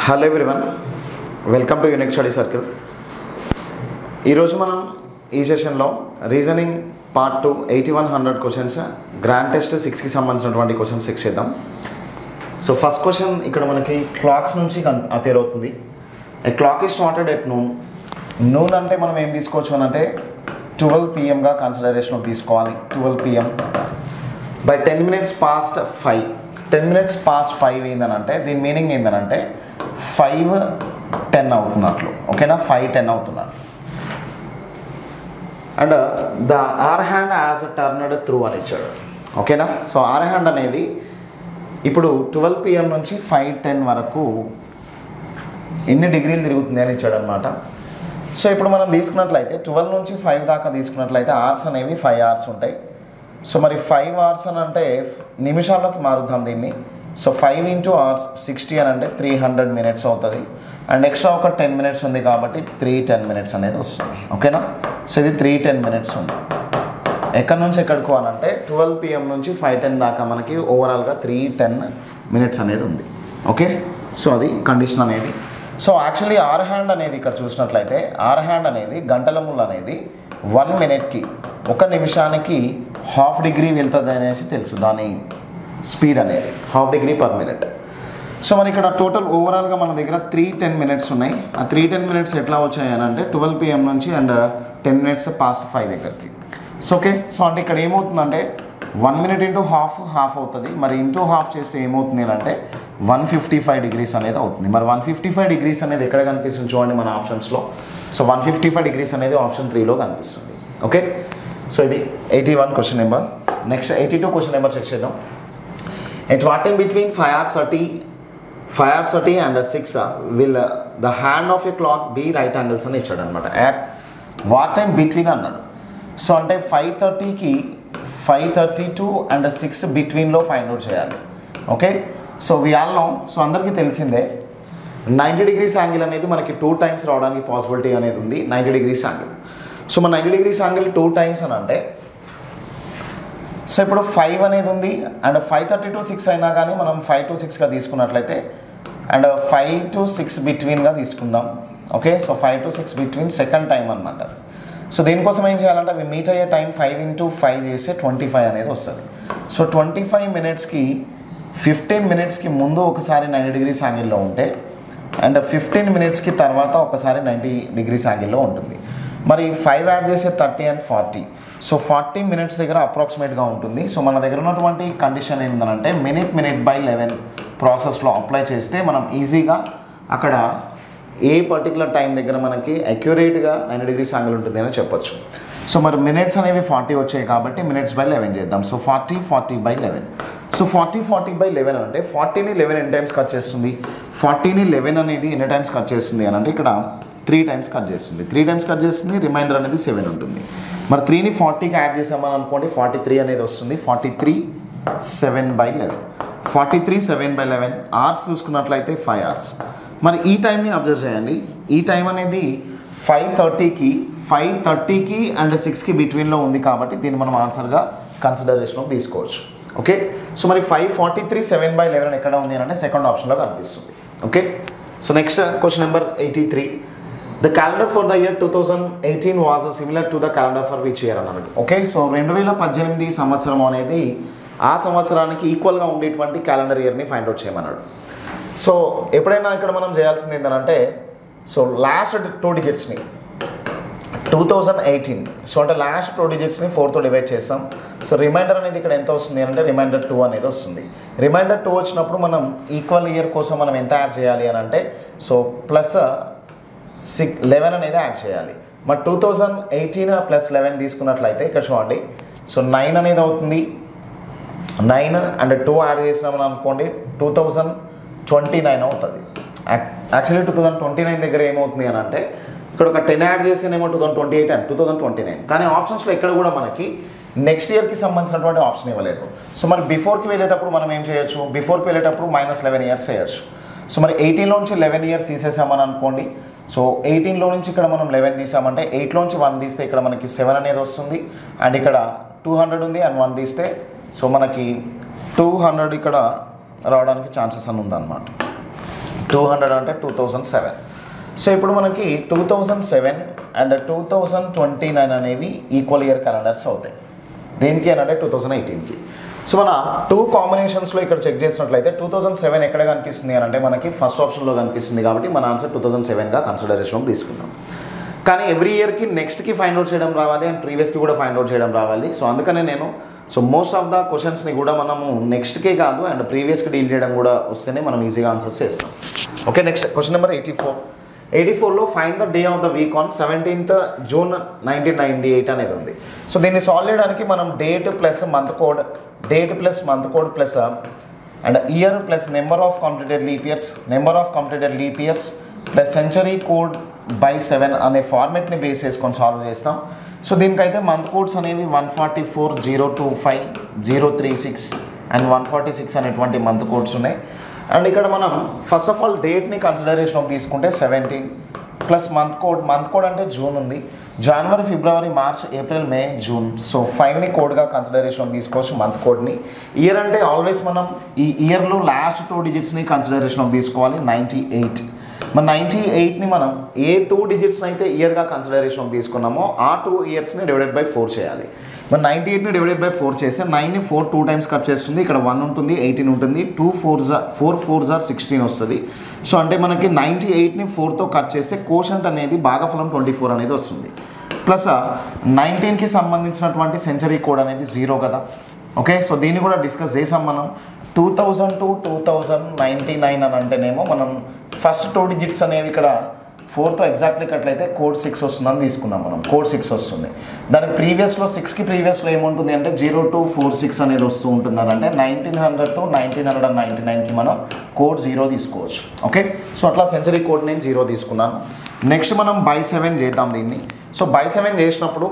hello everyone welcome to unique study circle ఈరోజు మనం ఈ సెషన్లో reasoning part two eighty one hundred questions grand test సిక్స్కి సంబంధించినటువంటి క్వశ్చన్స్ సిక్స్ చేద్దాం సో ఫస్ట్ క్వశ్చన్ ఇక్కడ మనకి క్లాక్స్ నుంచి అపేర్ అవుతుంది ఏ క్లాక్ ఈ స్టార్టెడ్ ఎట్ నూన్ నూన్ అంటే మనం ఏం తీసుకోవచ్చు అని అంటే ట్వెల్వ్ పిఎంగా కన్సిడరేషన్ తీసుకోవాలి twelve PM by ten minutes past five ten minutes past five ఏందనంటే దీని మీనింగ్ ఏందనంటే ఫైవ్ టెన్ అవుతున్నట్లు ఓకేనా ఫైవ్ టెన్ అవుతున్నట్లు and the hour hand has turned through అని ఇచ్చాడు ఓకేనా సో ఆర్ హ్యాండ్ అనేది ఇప్పుడు ట్వెల్వ్ పిఎం నుంచి ఫైవ్ టెన్ వరకు ఎన్ని డిగ్రీలు తిరుగుతుంది అని ఇచ్చాడు అనమాట సో ఇప్పుడు మనం తీసుకున్నట్లయితే ట్వెల్వ్ నుంచి ఫైవ్ దాకా తీసుకున్నట్లయితే అవర్స్ అనేవి ఫైవ్ అవర్స్ ఉంటాయి సో మరి ఫైవ్ అవర్స్ అని అంటే నిమిషాల్లోకి మారుద్దాం దీన్ని so five into hours sixty అని అంటే త్రీ హండ్రెడ్ మినిట్స్ అవుతుంది అండ్ ఎక్స్ట్రా ఒక టెన్ మినిట్స్ ఉంది కాబట్టి త్రీ టెన్ మినిట్స్ అనేది వస్తుంది ఓకేనా సో ఇది త్రీ టెన్ మినిట్స్ ఉంది ఎక్కడి నుంచి ఎక్కడికి అని అంటే ట్వెల్వ్ పిఎం నుంచి ఫైవ్ టెన్ దాకా మనకి ఓవరాల్గా త్రీ టెన్ మినిట్స్ అనేది ఉంది ఓకే సో అది కండిషన్ అనేది సో యాక్చువల్లీ ఆర్ హ్యాండ్ అనేది ఇక్కడ చూసినట్లయితే ఆర్ హ్యాండ్ అనేది గంటల ముళ్ళు అనేది వన్ మినిట్కి ఒక నిమిషానికి హాఫ్ డిగ్రీ వెళ్తుంది అనేసి తెలుసు దాని స్పీడ్ అనేది half degree per minute so మరి ఇక్కడ టోటల్ ఓవరాల్గా మన దగ్గర త్రీ టెన్ మినిట్స్ ఉన్నాయి ఆ త్రీ టెన్ మినిట్స్ ఎట్లా వచ్చాయి అని అంటే ట్వెల్వ్ పిఎం నుంచి and ten minutes past five దగ్గరికి సో ఓకే సో అంటే ఇక్కడ ఏమవుతుందంటే one minute into half half అవుతుంది మరి ఇంటూ హాఫ్ చేస్తే ఏమవుతుంది అని అంటే వన్ ఫిఫ్టీ ఫైవ్ డిగ్రీస్ అనేది అవుతుంది మరి వన్ ఫిఫ్టీ ఫైవ్ డిగ్రీస్ అనేది ఎక్కడ కనిపిస్తుంది చూడండి మన ఆప్షన్స్లో so one fifty five degrees అనేది ఆప్షన్ త్రీలో కనిపిస్తుంది ఓకే సో ఇది eighty one question number next eighty two question number check చేద్దాం at what time between five or thirty five or thirty and six will the hand of a clock be right angles అని ఇచ్చాడు అనమాట at what time between అన్నాడు so అంటే five థర్టీకి five thirty two and six బిట్వీన్లో find out చేయాలి okay so we all know so అందరికీ తెలిసిందే నైంటీ డిగ్రీస్ యాంగిల్ అనేది మనకి టూ టైమ్స్ రావడానికి పాసిబిలిటీ అనేది ఉంది నైంటీ డిగ్రీస్ యాంగిల్ సో మన ninety degrees angle two times అని అంటే సో ఇప్పుడు ఫైవ్ అనేది ఉంది and five thirty to six అయినా కానీ మనం ఫైవ్ టు సిక్స్గా తీసుకున్నట్లయితే అండ్ ఫైవ్ టు సిక్స్ బిట్వీన్గా తీసుకుందాం okay so five to six between second time అనమాట సో దీనికోసం ఏం చేయాలంటే అవి మీట్ అయ్యే టైం ఫైవ్ ఇంటూ ఫైవ్ చేస్తే ట్వంటీ ఫైవ్ అనేది వస్తుంది సో ట్వంటీ ఫైవ్ మినిట్స్కి ఫిఫ్టీన్ మినిట్స్కి ముందు ఒకసారి నైంటీ డిగ్రీస్ యాంగిల్లో ఉంటే అండ్ ఫిఫ్టీన్ మినిట్స్కి తర్వాత ఒకసారి నైంటీ డిగ్రీస్ యాంగిల్లో ఉంటుంది మరి ఫైవ్ యాడ్ చేసే thirty and forty so forty minutes దగ్గర అప్రాక్సిమేట్గా ఉంటుంది సో మన దగ్గర ఉన్నటువంటి కండిషన్ ఏంటంటే మినిట్ మినిట్ బై లెవెన్ ప్రాసెస్లో అప్లై చేస్తే మనం ఈజీగా అక్కడ ఏ పర్టికులర్ టైం దగ్గర మనకి అక్యురేట్గా నైన్ డిగ్రీస్ యాంగిల్ ఉంటుంది అని చెప్పొచ్చు సో మరి మినిట్స్ అనేవి ఫార్టీ వచ్చాయి కాబట్టి మినిట్స్ బై లెవెన్ చేద్దాం so forty forty by eleven so forty forty by eleven అంటే ఫార్టీని లెవెన్ ఎన్ని టైమ్స్ కట్ చేస్తుంది ఫార్టీని లెవెన్ అనేది ఎన్ని టైమ్స్ కట్ చేస్తుంది అని అంటే ఇక్కడ త్రీ టైమ్స్ కట్ చేస్తుంది త్రీ టైమ్స్ కట్ చేస్తుంది రిమైండర్ అనేది సెవెన్ ఉంటుంది మరి త్రీని ఫార్టీకి యాడ్ చేసామని అనుకోండి ఫార్టీ త్రీ అనేది వస్తుంది forty three seven by eleven forty three seven by eleven hours చూసుకున్నట్లయితే ఫైవ్ అవర్స్ మరి ఈ టైంని అబ్జర్వ్ చేయండి ఈ టైం అనేది ఫైవ్ థర్టీకి ఫైవ్ థర్టీకి అండ్ సిక్స్కి బిట్వీన్లో ఉంది కాబట్టి దీన్ని మనం ఆన్సర్గా కన్సిడరేషన్లోకి తీసుకోవచ్చు ఓకే సో మరి five forty three seven by eleven ఎక్కడ ఉంది అని అంటే సెకండ్ ఆప్షన్లో కనిపిస్తుంది okay so next question number eighty three the calendar for the year two thousand eighteen was similar to the calendar for which year అన్నమాట okay so రెండు వేల పద్దెనిమిది సంవత్సరం అనేది ఆ సంవత్సరానికి ఈక్వల్గా ఉండేటువంటి క్యాలెండర్ ఇయర్ని ఫైండ్ అవుట్ చేయమన్నాడు సో ఎప్పుడైనా ఇక్కడ మనం చేయాల్సింది ఏంటంటే so last two డిజిట్స్ని two thousand eighteen so అంటే లాస్ట్ టూ డిజిట్స్ని ఫోర్తో డివైడ్ చేస్తాం సో రిమైండర్ అనేది ఇక్కడ ఎంత వస్తుంది అంటే రిమైండర్ టూ అనేది వస్తుంది రిమైండర్ టూ వచ్చినప్పుడు మనం ఈక్వల్ ఇయర్ కోసం మనం ఎంత యాడ్ చేయాలి అని అంటే సో ప్లస్ సిక్ లెవెన్ అనేది యాడ్ చేయాలి మరి two thousand eighteen plus eleven తీసుకున్నట్లయితే ఇక్కడ చూడండి సో నైన్ అనేది అవుతుంది నైన్ అండ్ టూ యాడ్ చేసినామని అనుకోండి టూ థౌజండ్ ట్వంటీ నైన్ అవుతుంది actually two thousand twenty nine దగ్గర ఏమవుతుంది అని అంటే ఇక్కడ ఒక టెన్ యాడ్ చేస్తేనేమో two thousand twenty eight and two thousand twenty nine కానీ ఆప్షన్స్లో ఎక్కడ కూడా మనకి నెక్స్ట్ ఇయర్కి సంబంధించినటువంటి ఆప్షన్ ఇవ్వలేదు సో మరి బిఫోర్కి వెళ్ళేటప్పుడు మనం ఏం చేయొచ్చు బిఫోర్కి వెళ్ళేటప్పుడు మైనస్ లెవెన్ ఇయర్స్ చేయొచ్చు సో మరి ఎయిటీన్లోంచి లెవెన్ ఇయర్స్ తీసేసామని అనుకోండి సో ఎయిటీన్లో నుంచి ఇక్కడ మనం లెవెన్ తీసామంటే ఎయిట్లోంచి వన్ తీస్తే ఇక్కడ మనకి సెవెన్ అనేది వస్తుంది అండ్ ఇక్కడ టూ హండ్రెడ్ ఉంది అండ్ వన్ తీస్తే సో మనకి టూ హండ్రెడ్ ఇక్కడ రావడానికి ఛాన్సెస్ అని ఉందన్నమాట టూ హండ్రెడ్ అంటే టూ థౌజండ్ సెవెన్ సో ఇప్పుడు మనకి two thousand seven and two thousand twenty nine అనేవి ఈక్వల్ ఇయర్ క్యాలెండర్స్ అవుతాయి దేనికి అని అంటే టూ థౌజండ్ ఎయిటీన్కి సో మన టూ కాంబినేషన్స్లో ఇక్కడ చెక్ చేసినట్లయితే టూ థౌజండ్ సెవెన్ ఎక్కడ కనిపిస్తుంది అని అంటే మనకి ఫస్ట్ ఆప్షన్లో కనిపిస్తుంది కాబట్టి మన ఆన్సర్ టూ థౌజండ్ సెవెన్గా కన్సిడరేషన్లోకి తీసుకుందాం కానీ ఎవ్రీ ఇయర్కి నెక్స్ట్కి ఫైండ్ అవుట్ చేయడం రావాలి అండ్ ప్రీవియస్కి కూడా ఫైండ్ అవుట్ చేయడం రావాలి సో అందుకనే నేను సో మోస్ట్ ఆఫ్ ద క్వశ్చన్స్ని కూడా మనము నెక్స్ట్కే కాదు అండ్ ప్రీవియస్కి డీల్ చేయడం కూడా వస్తేనే మనం ఈజీగా ఆన్సర్స్ చేస్తాం okay next question number eighty four eighty ఫోర్లో find the day of the week on seventeenth June nineteen ninety eight అనేది ఉంది సో దీన్ని సాల్వ్ చేయడానికి మనం date plus month code date plus month code plus and year plus number of completed leap years number of completed leap years plus century code by seven అనే ఫార్మెట్ని base చేసుకొని solve చేస్తాం so దీనికైతే month codes అనేవి one forty four zero two five zero three six and one forty six అనేటువంటి month codes ఉన్నాయి and ఇక్కడ మనం ఫస్ట్ ఆఫ్ ఆల్ డేట్ని కన్సిడరేషన్లోకి తీసుకుంటే seventeen plus month code month code అంటే జూన్ ఉంది జనవరి ఫిబ్రవరి March April May June so ఫైవ్ని కోడ్గా కన్సిడరేషన్ తీసుకోవచ్చు మంత్ కోడ్ని ఇయర్ అంటే ఆల్వేస్ మనం ఈ ఇయర్లో లాస్ట్ టూ డిజిట్స్ని కన్సిడరేషన్లోకి తీసుకోవాలి నైంటీ ఎయిట్ మన నైంటీ ఎయిట్ని మనం ఏ టూ డిజిట్స్ని అయితే ఇయర్గా కన్సిడరేషన్లోకి తీసుకున్నామో ఆ టూ ఇయర్స్ని డివైడెడ్ బై ఫోర్ చేయాలి మరి నైంటీ ఎయిట్ని డివైడెడ్ బై ఫోర్ చేస్తే నైన్ని ఫోర్ టూ టైమ్స్ కట్ చేస్తుంది ఇక్కడ వన్ ఉంటుంది ఎయిటీన్ ఉంటుంది two four are four four are sixteen వస్తుంది సో అంటే మనకి నైంటీ ఎయిట్ని ఫోర్తో కట్ చేస్తే కోషంట్ అనేది భాగఫలం ట్వంటీ ఫోర్ అనేది వస్తుంది ప్లస్ నైన్టీన్కి సంబంధించినటువంటి సెంచరీ కోడ్ అనేది జీరో కదా ఓకే సో దీన్ని కూడా డిస్కస్ చేసాం మనం two thousand to two thousand ninety nine అని అంటేనేమో మనం ఫస్ట్ టూ డిజిట్స్ అనేవి ఇక్కడ ఫోర్తో ఎగ్జాక్ట్లీ కట్లయితే కోడ్ సిక్స్ వస్తుందని తీసుకున్నాం మనం కోడ్ సిక్స్ వస్తుంది దానికి ప్రీవియస్లో సిక్స్కి ప్రీవియస్లో ఏముంటుంది అంటే జీరో టు ఫోర్ సిక్స్ అనేది వస్తూ ఉంటుంది అని అంటే nineteen hundred to nineteen hundred and ninety నైన్కి మనం కోడ్ జీరో తీసుకోవచ్చు ఓకే సో అట్లా సెంచరీ కోడ్ నేను జీరో తీసుకున్నాను నెక్స్ట్ మనం బై సెవెన్ చేద్దాం దీన్ని సో బై సెవెన్ చేసినప్పుడు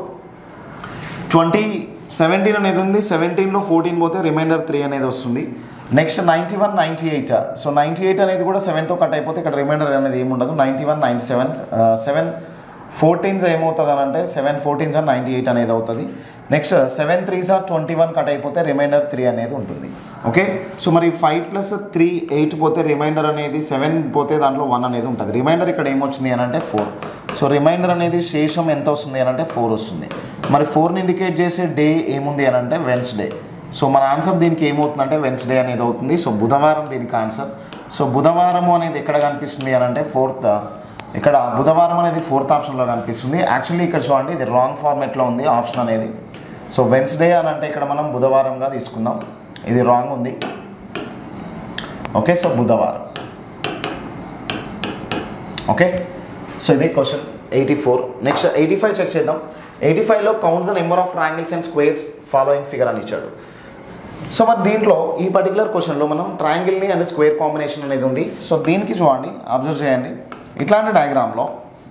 ట్వంటీ సెవెంటీన్ అనేది ఉంది సెవెంటీన్లో ఫోర్టీన్ పోతే రిమైండర్ త్రీ అనేది వస్తుంది next ninety one ninety eight so ninety eight అనేది కూడా సెవెన్తో కట్ అయిపోతే ఇక్కడ రిమైండర్ అనేది ఏమి ఉండదు ninety one ninety seven seven fourteens ఏమవుతుంది అని అంటే seven fourteens are ninety eight అనేది అవుతుంది next seven threes are twenty one cut అయిపోతే రిమైండర్ త్రీ అనేది ఉంటుంది ఓకే సో మరి ఫైవ్ ప్లస్ త్రీ ఎయిట్ పోతే రిమైండర్ అనేది సెవెన్ పోతే దాంట్లో వన్ అనేది ఉంటుంది రిమైండర్ ఇక్కడ ఏమొచ్చింది అని అంటే ఫోర్ సో రిమైండర్ అనేది శేషం ఎంత వస్తుంది అని అంటే ఫోర్ వస్తుంది మరి ఫోర్ని ఇండికేట్ చేసే డే ఏముంది అని అంటే వెన్స్డే సో మన ఆన్సర్ దీనికి ఏమవుతుందంటే వెన్స్డే అనేది అవుతుంది సో బుధవారం దీనికి ఆన్సర్ సో బుధవారము అనేది ఎక్కడ కనిపిస్తుంది అని అంటే ఫోర్త్ ఇక్కడ బుధవారం అనేది ఫోర్త్ ఆప్షన్లో కనిపిస్తుంది యాక్చువల్లీ ఇక్కడ చూడండి ఇది రాంగ్ ఫార్మేట్లో ఉంది ఆప్షన్ అనేది సో వెన్స్డే అని అంటే ఇక్కడ మనం బుధవారంగా తీసుకుందాం ఇది రాంగ్ ఉంది ఓకే సో బుధవారం ఓకే సో ఇది question eighty four next eighty five check చేద్దాం ఎయిటీ ఫైవ్లో count the number of triangles and squares following figure అని ఇచ్చాడు సో మరి దీంట్లో ఈ పర్టికులర్ క్వశ్చన్లో మనం ట్రయాంగిల్ని అండ్ స్క్వేర్ కాంబినేషన్ అనేది ఉంది సో దీనికి చూడండి అబ్జర్వ్ చేయండి ఇట్లాంటి డయాగ్రామ్లో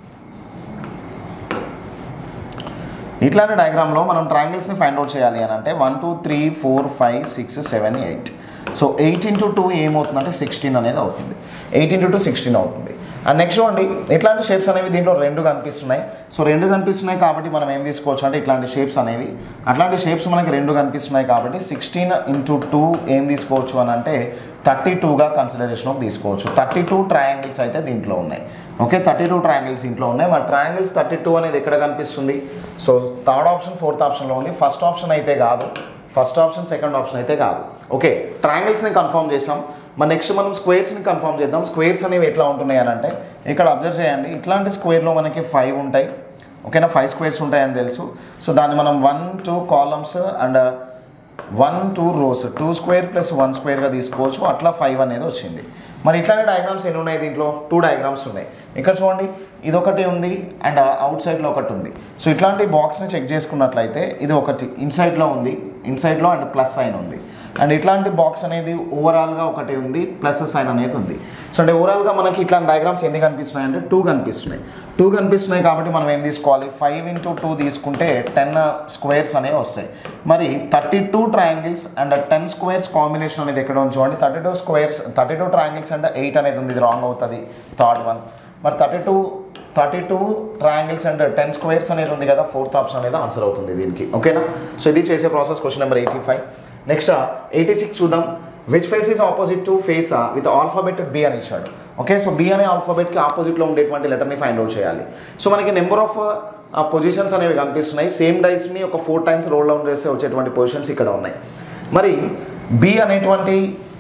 ఇట్లాంటి డయాగ్రామ్లో మనం ట్రయాంగిల్స్ని ఫైండ్ అవుట్ చేయాలి అని అంటే one two three four five six seven eight so eight into two ఏమవుతుందంటే సిక్స్టీన్ అనేది అవుతుంది ఎయిట్ ఇంటూ టూ సిక్స్టీన్ అవుతుంది అండ్ నెక్స్ట్ చూడండి ఇట్లాంటి షేప్స్ అనేవి దీంట్లో రెండు కనిపిస్తున్నాయి సో రెండు కనిపిస్తున్నాయి కాబట్టి మనం ఏం తీసుకోవచ్చు అంటే ఇట్లాంటి షేప్స్ అనేవి అట్లాంటి షేప్స్ మనకి రెండు కనిపిస్తున్నాయి కాబట్టి సిక్స్టీన్ ఇంటూ టూ ఏం తీసుకోవచ్చు అని అంటే థర్టీ టూగా కన్సిడరేషన్లోకి తీసుకోవచ్చు థర్టీ టూ ట్రయాంగిల్స్ అయితే దీంట్లో ఉన్నాయి ఓకే థర్టీ టూ ట్రయాంగిల్స్ ఇంట్లో ఉన్నాయి మరి ట్రయాంగిల్స్ థర్టీ టూ అనేది ఎక్కడ కనిపిస్తుంది సో థర్డ్ ఆప్షన్ ఫోర్త్ ఆప్షన్లో ఉంది ఫస్ట్ ఆప్షన్ అయితే కాదు ఫస్ట్ ఆప్షన్ సెకండ్ ఆప్షన్ అయితే కాదు ఓకే ట్రయాంగిల్స్ని కన్ఫర్మ్ చేసాం మరి నెక్స్ట్ మనం స్క్వేర్స్ని కన్ఫర్మ్ చేద్దాం స్క్వేర్స్ అనేవి ఎట్లా ఉంటున్నాయి అని అంటే ఇక్కడ అబ్జర్వ్ చేయండి ఇట్లాంటి స్క్వేర్లో మనకి ఫైవ్ ఉంటాయి ఓకేనా ఫైవ్ స్క్వేర్స్ ఉంటాయని తెలుసు సో దాన్ని మనం one two columns and one two rows two square plus one స్క్వేర్గా తీసుకోవచ్చు అట్లా ఫైవ్ అనేది వచ్చింది మరి ఇట్లాంటి డయాగ్రామ్స్ ఎన్ని ఉన్నాయి దీంట్లో టూ డయాగ్రామ్స్ ఉన్నాయి ఇక్కడ చూడండి ఇది ఒకటి ఉంది అండ్ అవుట్ సైడ్లో ఒకటి ఉంది సో ఇట్లాంటి బాక్స్ని చెక్ చేసుకున్నట్లయితే ఇది ఒకటి ఇన్సైడ్లో ఉంది ఇన్సైడ్లో అండ్ ప్లస్ సైన్ ఉంది అండ్ ఇట్లాంటి బాక్స్ అనేది ఓవరాల్గా ఒకటి ఉంది ప్లస్ సైన్ అనేది ఉంది సో అంటే ఓవరాల్గా మనకి ఇట్లాంటి డయాగ్రామ్స్ ఎన్ని కనిపిస్తున్నాయి అంటే టూ కనిపిస్తున్నాయి టూ కనిపిస్తున్నాయి కాబట్టి మనం ఏం తీసుకోవాలి ఫైవ్ ఇంటూ టూ తీసుకుంటే టెన్ స్క్వేర్స్ అనేవి వస్తాయి మరి thirty two triangles and ten squares combination అనేది ఎక్కడ ఉంది చూడండి thirty two squares thirty two triangles అంటే ఎయిట్ అనేది ఉంది ఇది రాంగ్ అవుతుంది థర్డ్ వన్ మరి thirty two thirty two triangles and ten squares అనేది ఉంది కదా ఫోర్త్ ఆప్షన్ అనేది ఆన్సర్ అవుతుంది దీనికి ఓకేనా సో ఇది చేసే process question number eighty five next eighty six చూద్దాం which face is opposite to face with alphabet B అని ఇచ్చాడు ఓకే సో బి అనే ఆల్ఫాబెట్కి ఆపోజిట్లో ఉండేటువంటి లెటర్ని ఫైండ్ అవుట్ చేయాలి సో మనకి నెంబర్ ఆఫ్ పొజిషన్స్ అనేవి కనిపిస్తున్నాయి సేమ్ డైస్ని ఒక ఫోర్ టైమ్స్ రోల్ డౌన్ చేస్తే వచ్చేటువంటి పొజిషన్స్ ఇక్కడ ఉన్నాయి మరి బి అనేటువంటి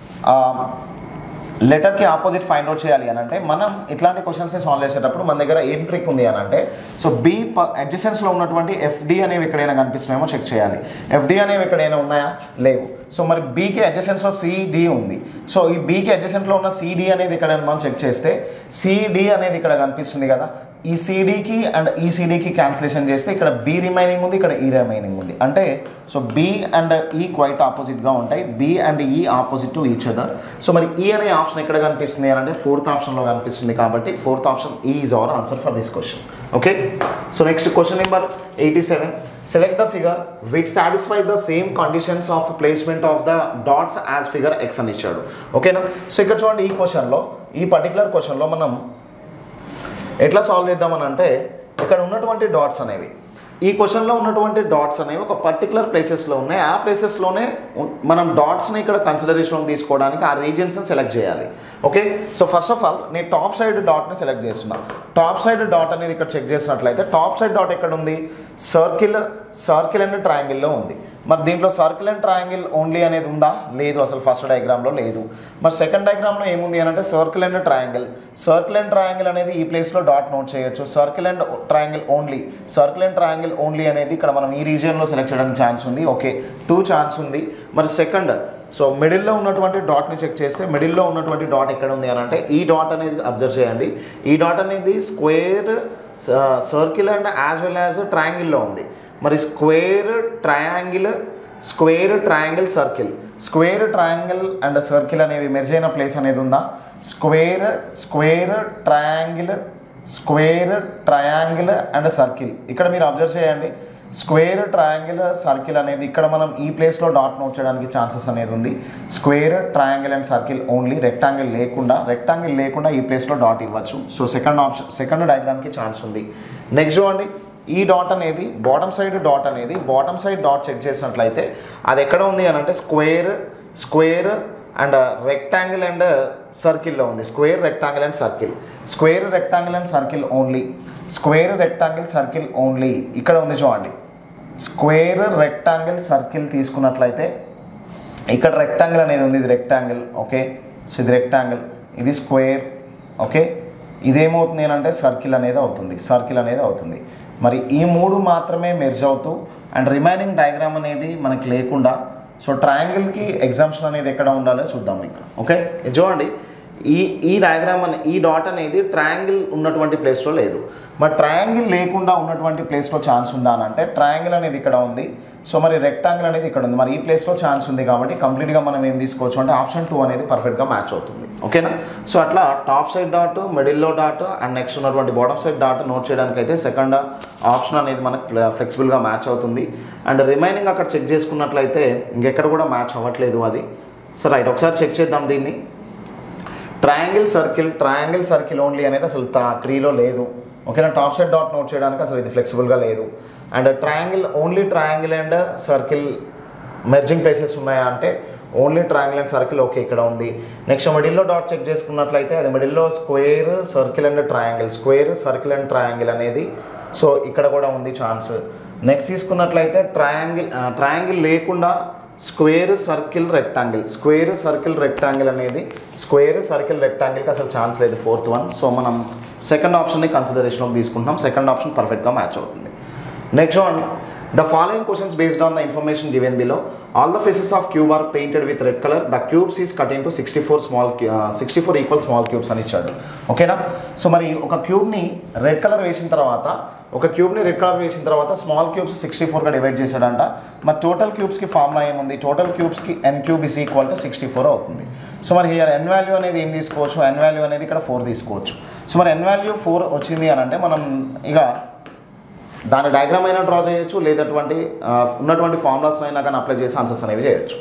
లెటర్కి ఆపోజిట్ ఫైండ్ అవుట్ చేయాలి అని అంటే మనం ఇట్లాంటి క్వశ్చన్స్ సాల్వ్ చేసేటప్పుడు మన దగ్గర ఏం ట్రిక్ ఉంది అని అంటే సో బి అడ్జసెన్స్లో ఉన్నటువంటి ఎఫ్డి అనేవి ఎక్కడైనా కనిపిస్తున్నాయేమో చెక్ చేయాలి ఎఫ్డి అనేవి ఎక్కడైనా ఉన్నాయా లేవు సో మరి బీకి అడ్జసెన్స్లో సిడి ఉంది సో ఈ బీకి అడ్జసెంట్లో ఉన్న సిడి అనేది ఇక్కడ మనం చెక్ చేస్తే సిడి అనేది ఇక్కడ కనిపిస్తుంది కదా ఈ సిడికి అండ్ ఈ సిడికి క్యాన్సిలేషన్ చేస్తే ఇక్కడ బి రిమైనింగ్ ఉంది ఇక్కడ ఈ రిమైనింగ్ ఉంది అంటే so B and E quite ఆపోజిట్గా ఉంటాయి B and E opposite to each other so మరి ఈ అనే ఆప్షన్ ఎక్కడ కనిపిస్తుంది అని అంటే ఫోర్త్ ఆప్షన్లో కనిపిస్తుంది కాబట్టి fourth option E is our answer for this question okay so next question number eighty seven select the figure which satisfy the same conditions of placement of the dots as figure X అని ఇచ్చాడు ఓకేనా so ఇక్కడ చూడండి ఈ క్వశ్చన్లో ఈ particular క్వశ్చన్లో మనం ఎట్లా సాల్వ్ చేద్దామని అంటే ఇక్కడ ఉన్నటువంటి డాట్స్ అనేవి ఈ క్వశ్చన్లో ఉన్నటువంటి డాట్స్ అనేవి ఒక పర్టికులర్ ప్లేసెస్లో ఉన్నాయి ఆ ప్లేసెస్లోనే ఉన్- మనం డాట్స్ని ఇక్కడ కన్సిడరేషన్లోకి తీసుకోవడానికి ఆ రీజన్స్ని సెలెక్ట్ చేయాలి okay so first of all నేను టాప్ సైడ్ డాట్ని సెలెక్ట్ చేస్తున్నా టాప్ సైడ్ డాట్ అనేది ఇక్కడ చెక్ చేసినట్లయితే టాప్ సైడ్ డాట్ ఎక్కడ ఉంది సర్కిల్ సర్కిల్ అండ్ ట్రయాంగిల్లో ఉంది మరి దీంట్లో సర్కిల్ అండ్ ట్రయాంగిల్ ఓన్లీ అనేది ఉందా లేదు అసలు ఫస్ట్ డయాగ్రామ్లో లేదు మరి సెకండ్ డయాగ్రామ్లో ఏముంది అని అంటే circle and triangle circle and triangle అనేది ఈ ప్లేస్లో డాట్ నోట్ చేయొచ్చు circle and triangle only circle and triangle only అనేది ఇక్కడ మనం ఈ రీజియన్లో సెలెక్ట్ చేయడానికి ఛాన్స్ ఉంది ఓకే టూ ఛాన్స్ ఉంది మరి సెకండ్ సో మిడిల్లో ఉన్నటువంటి డాట్ని చెక్ చేస్తే మిడిల్లో ఉన్నటువంటి డాట్ ఎక్కడ ఉంది అని అంటే ఈ డాట్ అనేది అబ్జర్వ్ చేయండి ఈ డాట్ అనేది square circle and as well as ట్రయాంగిల్లో ఉంది మరి square triangle square triangle circle square triangle and circle అనేవి మెర్జ్ అయిన ప్లేస్ అనేది ఉందా square square triangle square triangle and circle ఇక్కడ మీరు అబ్జర్వ్ చేయండి స్క్వేర్ ట్రయాంగిల్ సర్కిల్ అనేది ఇక్కడ మనం ఈ ప్లేస్లో డాట్ నోట్ చేయడానికి ఛాన్సెస్ అనేది ఉంది square triangle and circle only rectangle లేకుండా రెక్టాంగిల్ లేకుండా ఈ ప్లేస్లో డాట్ ఇవ్వచ్చు సో సెకండ్ ఆప్షన్ సెకండ్ డయాగ్రామ్కి ఛాన్స్ ఉంది నెక్స్ట్ చూడండి ఈ డాట్ అనేది బాటమ్ సైడ్ డాట్ అనేది బాటమ్ సైడ్ డాట్ చెక్ చేసినట్లయితే అది ఎక్కడ ఉంది అని అంటే square square and rectangle and సర్కిల్లో ఉంది square rectangle and circle square rectangle and circle only square rectangle circle only ఇక్కడ ఉంది చూడండి స్క్వేర్ రెక్టాంగిల్ సర్కిల్ తీసుకున్నట్లయితే ఇక్కడ రెక్టాంగిల్ అనేది ఉంది ఇది రెక్టాంగిల్ ఓకే సో ఇది రెక్టాంగిల్ ఇది స్క్వేర్ ఓకే ఇదేమవుతుంది అని అంటే సర్కిల్ అనేది అవుతుంది సర్కిల్ అనేది అవుతుంది మరి ఈ మూడు మాత్రమే మెర్జ్ అవుతూ అండ్ రిమైనింగ్ డయాగ్రామ్ అనేది మనకి లేకుండా సో ట్రయాంగిల్కి ఎగ్జామ్షన్ అనేది ఎక్కడ ఉండాలో చూద్దాం ఇక్కడ ఓకే ఇది చూడండి ఈ ఈ డయాగ్రామ్ అనే ఈ డాట్ అనేది ట్రయాంగిల్ ఉన్నటువంటి ప్లేస్లో లేదు మరి ట్రయాంగిల్ లేకుండా ఉన్నటువంటి ప్లేస్లో ఛాన్స్ ఉందా అని అంటే ట్రయాంగిల్ అనేది ఇక్కడ ఉంది సో మరి రెక్టాంగిల్ అనేది ఇక్కడ ఉంది మరి ఈ ప్లేస్లో ఛాన్స్ ఉంది కాబట్టి కంప్లీట్గా మనం ఏం తీసుకోవచ్చు అంటే ఆప్షన్ టూ అనేది పర్ఫెక్ట్గా మ్యాచ్ అవుతుంది ఓకేనా సో అట్లా టాప్ సైడ్ డాట్ మిడిల్లో డాట్ అండ్ నెక్స్ట్ ఉన్నటువంటి బాటమ్ సైడ్ డాట్ నోట్ చేయడానికి అయితే సెకండ్ ఆప్షన్ అనేది మనకు ఫ్లెక్సిబుల్గా మ్యాచ్ అవుతుంది అండ్ రిమైనింగ్ అక్కడ చెక్ చేసుకున్నట్లయితే ఇంకెక్కడ కూడా మ్యాచ్ అవ్వట్లేదు అది సో రైట్ ఒకసారి చెక్ చేద్దాం దీన్ని triangle circle triangle circle only అనేది అసలు త్రీలో లేదు ఓకేనా టాప్ సైడ్ డాట్ నోట్ చేయడానికి అసలు ఇది ఫ్లెక్సిబుల్గా లేదు and triangle only triangle and circle merging places ఉన్నాయా అంటే only triangle and circle okay ఇక్కడ ఉంది నెక్స్ట్ మిడిల్లో డాట్ చెక్ చేసుకున్నట్లయితే అది మిడిల్లో square circle and triangle square circle and triangle అనేది సో ఇక్కడ కూడా ఉంది ఛాన్స్ నెక్స్ట్ తీసుకున్నట్లయితే ట్రయాంగిల్ ట్రయాంగిల్ లేకుండా square circle rectangle square circle rectangle అనేది స్క్వేర్ సర్కిల్ రెక్టాంగిల్కి అసలు ఛాన్స్ లేదు ఫోర్త్ వన్ సో మనం సెకండ్ ఆప్షన్ని కన్సిడరేషన్లోకి తీసుకుంటున్నాం సెకండ్ ఆప్షన్ పర్ఫెక్ట్గా మ్యాచ్ అవుతుంది నెక్స్ట్ చూడండి the following questions based on the information given below all the faces of cube are painted with red colour the cubes is cut into sixty four small sixty four equal small cubes అని ఇచ్చాడు ఓకేనా so మరి ఒక క్యూబ్ని red colour వేసిన తర్వాత ఒక క్యూబ్ని red colour వేసిన తర్వాత స్మాల్ క్యూబ్స్ సిక్స్టీ ఫోర్గా డివైడ్ చేశాడంట మరి టోటల్ క్యూబ్స్కి ఫార్ములా ఏముంది టోటల్ క్యూబ్స్కి N cube is equal to sixty four అవుతుంది సో మరి హియర్ ఎన్ వాల్యూ అనేది ఏం తీసుకోవచ్చు ఎన్ వాల్యూ అనేది ఇక్కడ ఫోర్ తీసుకోవచ్చు సో మరి ఎన్ వాల్యూ ఫోర్ వచ్చింది అని అంటే మనం ఇక దాని డయాగ్రామ్ అయినా డ్రా చేయొచ్చు లేదటువంటి ఆ, ఉన్నటువంటి ఫార్ములాస్ అయినా కానీ అప్లై చేసి ఆన్సర్స్ అనేవి చేయొచ్చు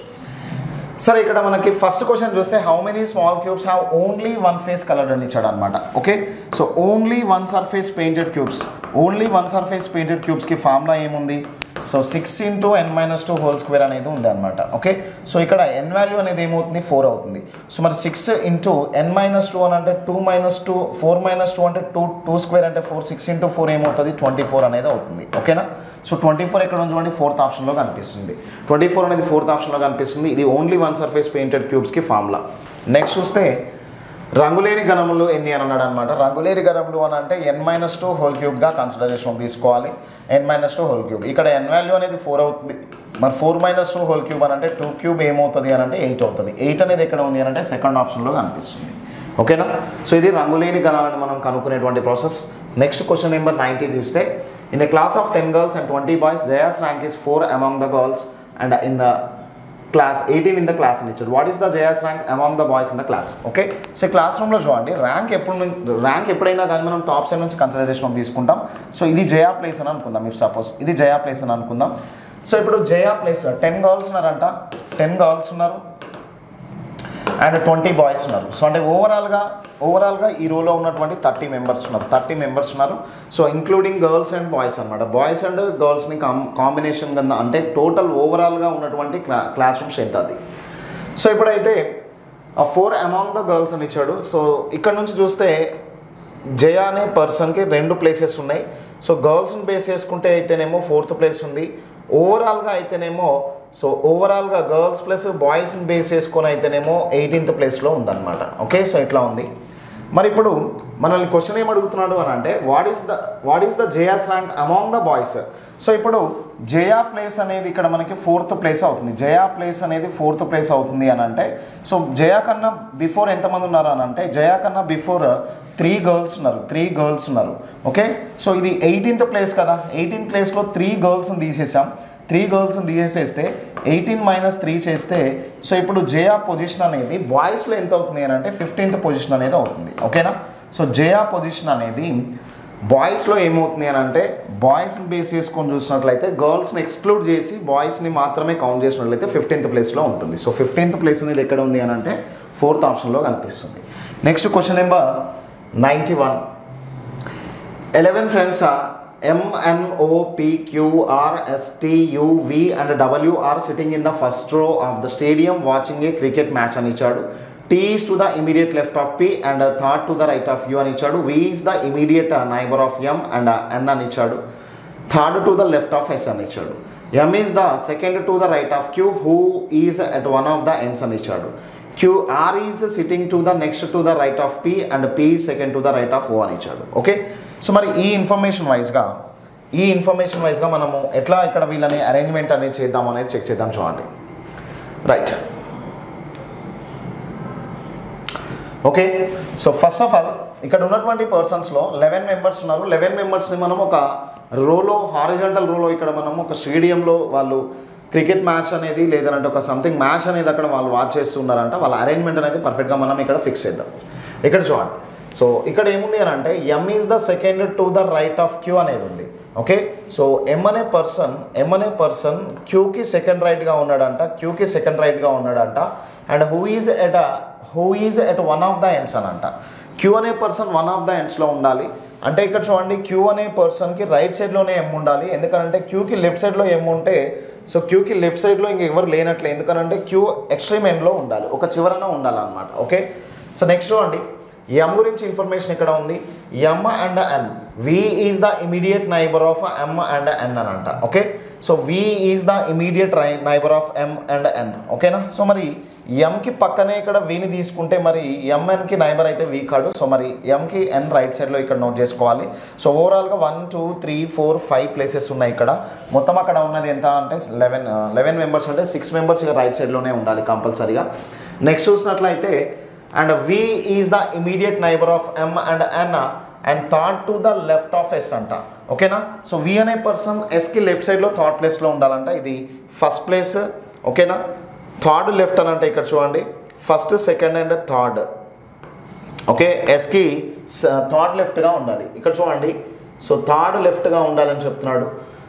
సరే ఇక్కడ మనకి ఫస్ట్ క్వశ్చన్ చూస్తే how many small cubes have only one face coloured అని ఇచ్చాడు అనమాట okay so only one surface painted cubes only one surface painted క్యూబ్స్కి ఫార్ములా ఏముంది so six into N minus two whole square అనేది ఉంది అనమాట okay so ఇక్కడ N value అనేది ఏమవుతుంది ఫోర్ అవుతుంది సో మరి six into N minus two అని అంటే two minus two four minus two అంటే టూ టూ స్క్వేర్ అంటే ఫోర్ సిక్స్ ఇంటూ ఫోర్ ఏమవుతుంది ట్వంటీ ఫోర్ అనేది అవుతుంది ఓకేనా సో ట్వంటీ ఫోర్ ఎక్కడ ఉంది చూడండి ఫోర్త్ ఆప్షన్లో కనిపిస్తుంది ట్వంటీ ఫోర్ అనేది ఫోర్త్ ఆప్షన్లో కనిపిస్తుంది ఇది ఓన్లీ వన్ సర్ఫేస్ పెయింటెడ్ క్యూబ్స్కి ఫార్ములా నెక్స్ట్ చూస్తే రంగులేని గణములు ఎన్ని అని అన్నాడు అనమాట రంగులేని గణములు అని అంటే ఎన్ మైనస్ టూ హోల్ క్యూబ్గా కన్సిడరేషన్ తీసుకోవాలి N minus two whole cube ఇక్కడ ఎన్ వాల్యూ అనేది ఫోర్ అవుతుంది మరి four minus two whole cube అని అంటే టూ క్యూబ్ ఏమవుతుంది అని అంటే ఎయిట్ అవుతుంది ఎయిట్ అనేది ఎక్కడ ఉంది అని అంటే సెకండ్ ఆప్షన్లో కనిపిస్తుంది ఓకేనా సో ఇది రంగులేని గణాలను మనం కనుక్కునేటువంటి process next question number ninety చూస్తే in a class of ten girls and twenty boys Jaya's rank is four among the girls and in the class eighteen in the class అని ఇచ్చాడు what is the Jaya's rank among the boys in the class okay so class రూమ్లో చూడండి rank ఎప్పుడు rank ఎప్పుడైనా కానీ మనం top side నుంచి consideration తీసుకుంటాం సో ఇది జయా ప్లేస్ అని అనుకుందాం ఇఫ్ సపోజ్ ఇది జయా ప్లేస్ అని అనుకుందాం సో ఇప్పుడు జయా ప్లేస్ టెన్ గర్ల్స్ ఉన్నారంట టెన్ గర్ల్స్ ఉన్నారు అండ్ ట్వంటీ బాయ్స్ ఉన్నారు సో అంటే ఓవరాల్గా ఓవరాల్గా ఈ రోలో ఉన్నటువంటి థర్టీ మెంబర్స్ ఉన్నారు థర్టీ మెంబర్స్ ఉన్నారు so including girls and boys అనమాట బాయ్స్ అండ్ గర్ల్స్ని కాం కాంబినేషన్ కింద అంటే టోటల్ ఓవరాల్గా ఉన్నటువంటి క్లా క్లాస్ రూమ్స్ ఎంత అది సో ఇప్పుడైతే ఆ ఫోర్ అమాంగ్ ద గర్ల్స్ అని ఇచ్చాడు సో ఇక్కడ నుంచి చూస్తే జయ అనే పర్సన్కి రెండు ప్లేసెస్ ఉన్నాయి సో గర్ల్స్ని బేస్ చేసుకుంటే అయితేనేమో ఫోర్త్ ప్లేస్ ఉంది ఓవరాల్గా అయితేనేమో సో ఓవరాల్గా గర్ల్స్ ప్లస్ బాయ్స్ని బేస్ చేసుకొని అయితేనేమో ఎయిటీన్త్ ప్లేస్లో ఉందన్నమాట ఓకే సో ఇట్లా ఉంది మరి ఇప్పుడు మనల్ని క్వశ్చన్ ఏం అడుగుతున్నాడు అని అంటే what is the what is the Jaya's rank among the boys so ఇప్పుడు జయా ప్లేస్ అనేది ఇక్కడ మనకి ఫోర్త్ ప్లేస్ అవుతుంది జయా ప్లేస్ అనేది ఫోర్త్ ప్లేస్ అవుతుంది అని అంటే సో జయా కన్నా బిఫోర్ ఎంతమంది ఉన్నారు అని అంటే జయా కన్నా బిఫోర్ త్రీ గర్ల్స్ ఉన్నారు త్రీ గర్ల్స్ ఉన్నారు ఓకే సో ఇది ఎయిటీన్త్ ప్లేస్ కదా ఎయిటీన్త్ ప్లేస్లో త్రీ గర్ల్స్ని తీసేసాం త్రీ గర్ల్స్ని తీసేసేస్తే ఎయిటీన్ మైనస్ త్రీ చేస్తే సో ఇప్పుడు జయా పొజిషన్ అనేది బాయ్స్లో ఎంత అవుతుంది అని అంటే ఫిఫ్టీన్త్ పొజిషన్ అనేది అవుతుంది ఓకేనా సో జయా పొజిషన్ అనేది బాయ్స్లో ఏమవుతుంది అని అంటే బాయ్స్ని బేస్ చేసుకొని చూసినట్లయితే గర్ల్స్ని ఎక్స్క్లూడ్ చేసి బాయ్స్ని మాత్రమే కౌంట్ చేసినట్లయితే ఫిఫ్టీన్త్ ప్లేస్లో ఉంటుంది సో ఫిఫ్టీన్త్ ప్లేస్ అనేది ఎక్కడ ఉంది అని అంటే ఫోర్త్ ఆప్షన్లో కనిపిస్తుంది next question number ninety one 11 friends are M, N, O, P, Q, R, S, T, U, V and W are sitting in the first row of the stadium watching a cricket match అని ఇచ్చాడు T is to the immediate left of P and uh, third to the right of U అని ఇచ్చాడు V is the immediate uh, neighbor of M and uh, N అని ఇచ్చాడు third to the left of S అని ఇచ్చాడు M is the second to the right of Q who is at one of the ends అని ఇచ్చాడు Q R is sitting to the next to the right of P and P second to the right of O అని ఇచ్చాడు okay so మరి ఈ information వైజ్గా ఈ information వైజ్గా మనము ఎట్లా ఇక్కడ వీళ్ళని అరేంజ్మెంట్ అనేది చేద్దాం అనేది చెక్ చేద్దాం చూడండి right okay so first of all ఇక్కడ ఉన్నటువంటి పర్సన్స్లో లెవెన్ మెంబర్స్ ఉన్నారు లెవెన్ మెంబర్స్ని మనం ఒక రోలో హారిజంటల్ రోలో ఇక్కడ మనం ఒక స్టేడియంలో వాళ్ళు క్రికెట్ మ్యాచ్ అనేది లేదంటే ఒక సంథింగ్ మ్యాచ్ అనేది అక్కడ వాళ్ళు వాచ్ చేస్తున్నారంట వాళ్ళ అరేంజ్మెంట్ అనేది పర్ఫెక్ట్గా మనం ఇక్కడ ఫిక్స్ చేద్దాం ఇక్కడ చూడండి సో ఇక్కడ ఏముంది అని అంటే M is the second to the right of Q అనేది ఉంది ఓకే సో ఎమ్ అనే పర్సన్ ఎమ్ అనే పర్సన్ క్యూకి సెకండ్ రైట్గా ఉన్నాడంట క్యూకి సెకండ్ రైట్గా ఉన్నాడంట and who is at who is at one of the ends అని అంట క్యూ అనే పర్సన్ వన్ ఆఫ్ ద ఎండ్స్లో ఉండాలి అంటే ఇక్కడ చూడండి క్యూ అనే పర్సన్కి రైట్ సైడ్లోనే ఎమ్ ఉండాలి ఎందుకంటే క్యూకి లెఫ్ట్ సైడ్లో ఎమ్ ఉంటే సో క్యూకి లెఫ్ట్ సైడ్లో ఇంక ఎవరు లేనట్లే ఎందుకంటే క్యూ ఎక్స్ట్రీమ్ ఎండ్లో ఉండాలి ఒక చివరన ఉండాలన్నమాట ఓకే సో నెక్స్ట్ చూడండి ఎమ్ గురించి ఇన్ఫర్మేషన్ ఇక్కడ ఉంది M and N V is the immediate neighbour of M and N అని అంట okay so V is the immediate neighbour of M and N ఓకేనా సో మరి ఎంకి పక్కనే ఇక్కడ వీని తీసుకుంటే మరి ఎంఎన్కి నైబర్ అయితే వీ కాడు సో మరి ఎంకి ఎన్ రైట్ సైడ్లో ఇక్కడ నోట్ చేసుకోవాలి సో ఓవరాల్గా one two three four five places ఉన్నాయి ఇక్కడ మొత్తం అక్కడ ఉన్నది ఎంత అంటే లెవెన్ లెవెన్ మెంబర్స్ అంటే సిక్స్ మెంబర్స్ ఇక రైట్ సైడ్లోనే ఉండాలి కంపల్సరీగా నెక్స్ట్ చూసినట్లయితే and V is the immediate neighbour of M and N and third to the left of S అంట ఓకేనా సో వి అనే పర్సన్ ఎస్కి లెఫ్ట్ సైడ్లో థర్డ్ ప్లేస్లో ఉండాలంట ఇది ఫస్ట్ ప్లేస్ ఓకేనా థర్డ్ లెఫ్ట్ అని అంటే ఇక్కడ చూడండి first second and third okay ఎస్కి థర్డ్ లెఫ్ట్గా ఉండాలి ఇక్కడ చూడండి సో థర్డ్ లెఫ్ట్గా ఉండాలని చెప్తున్నాడు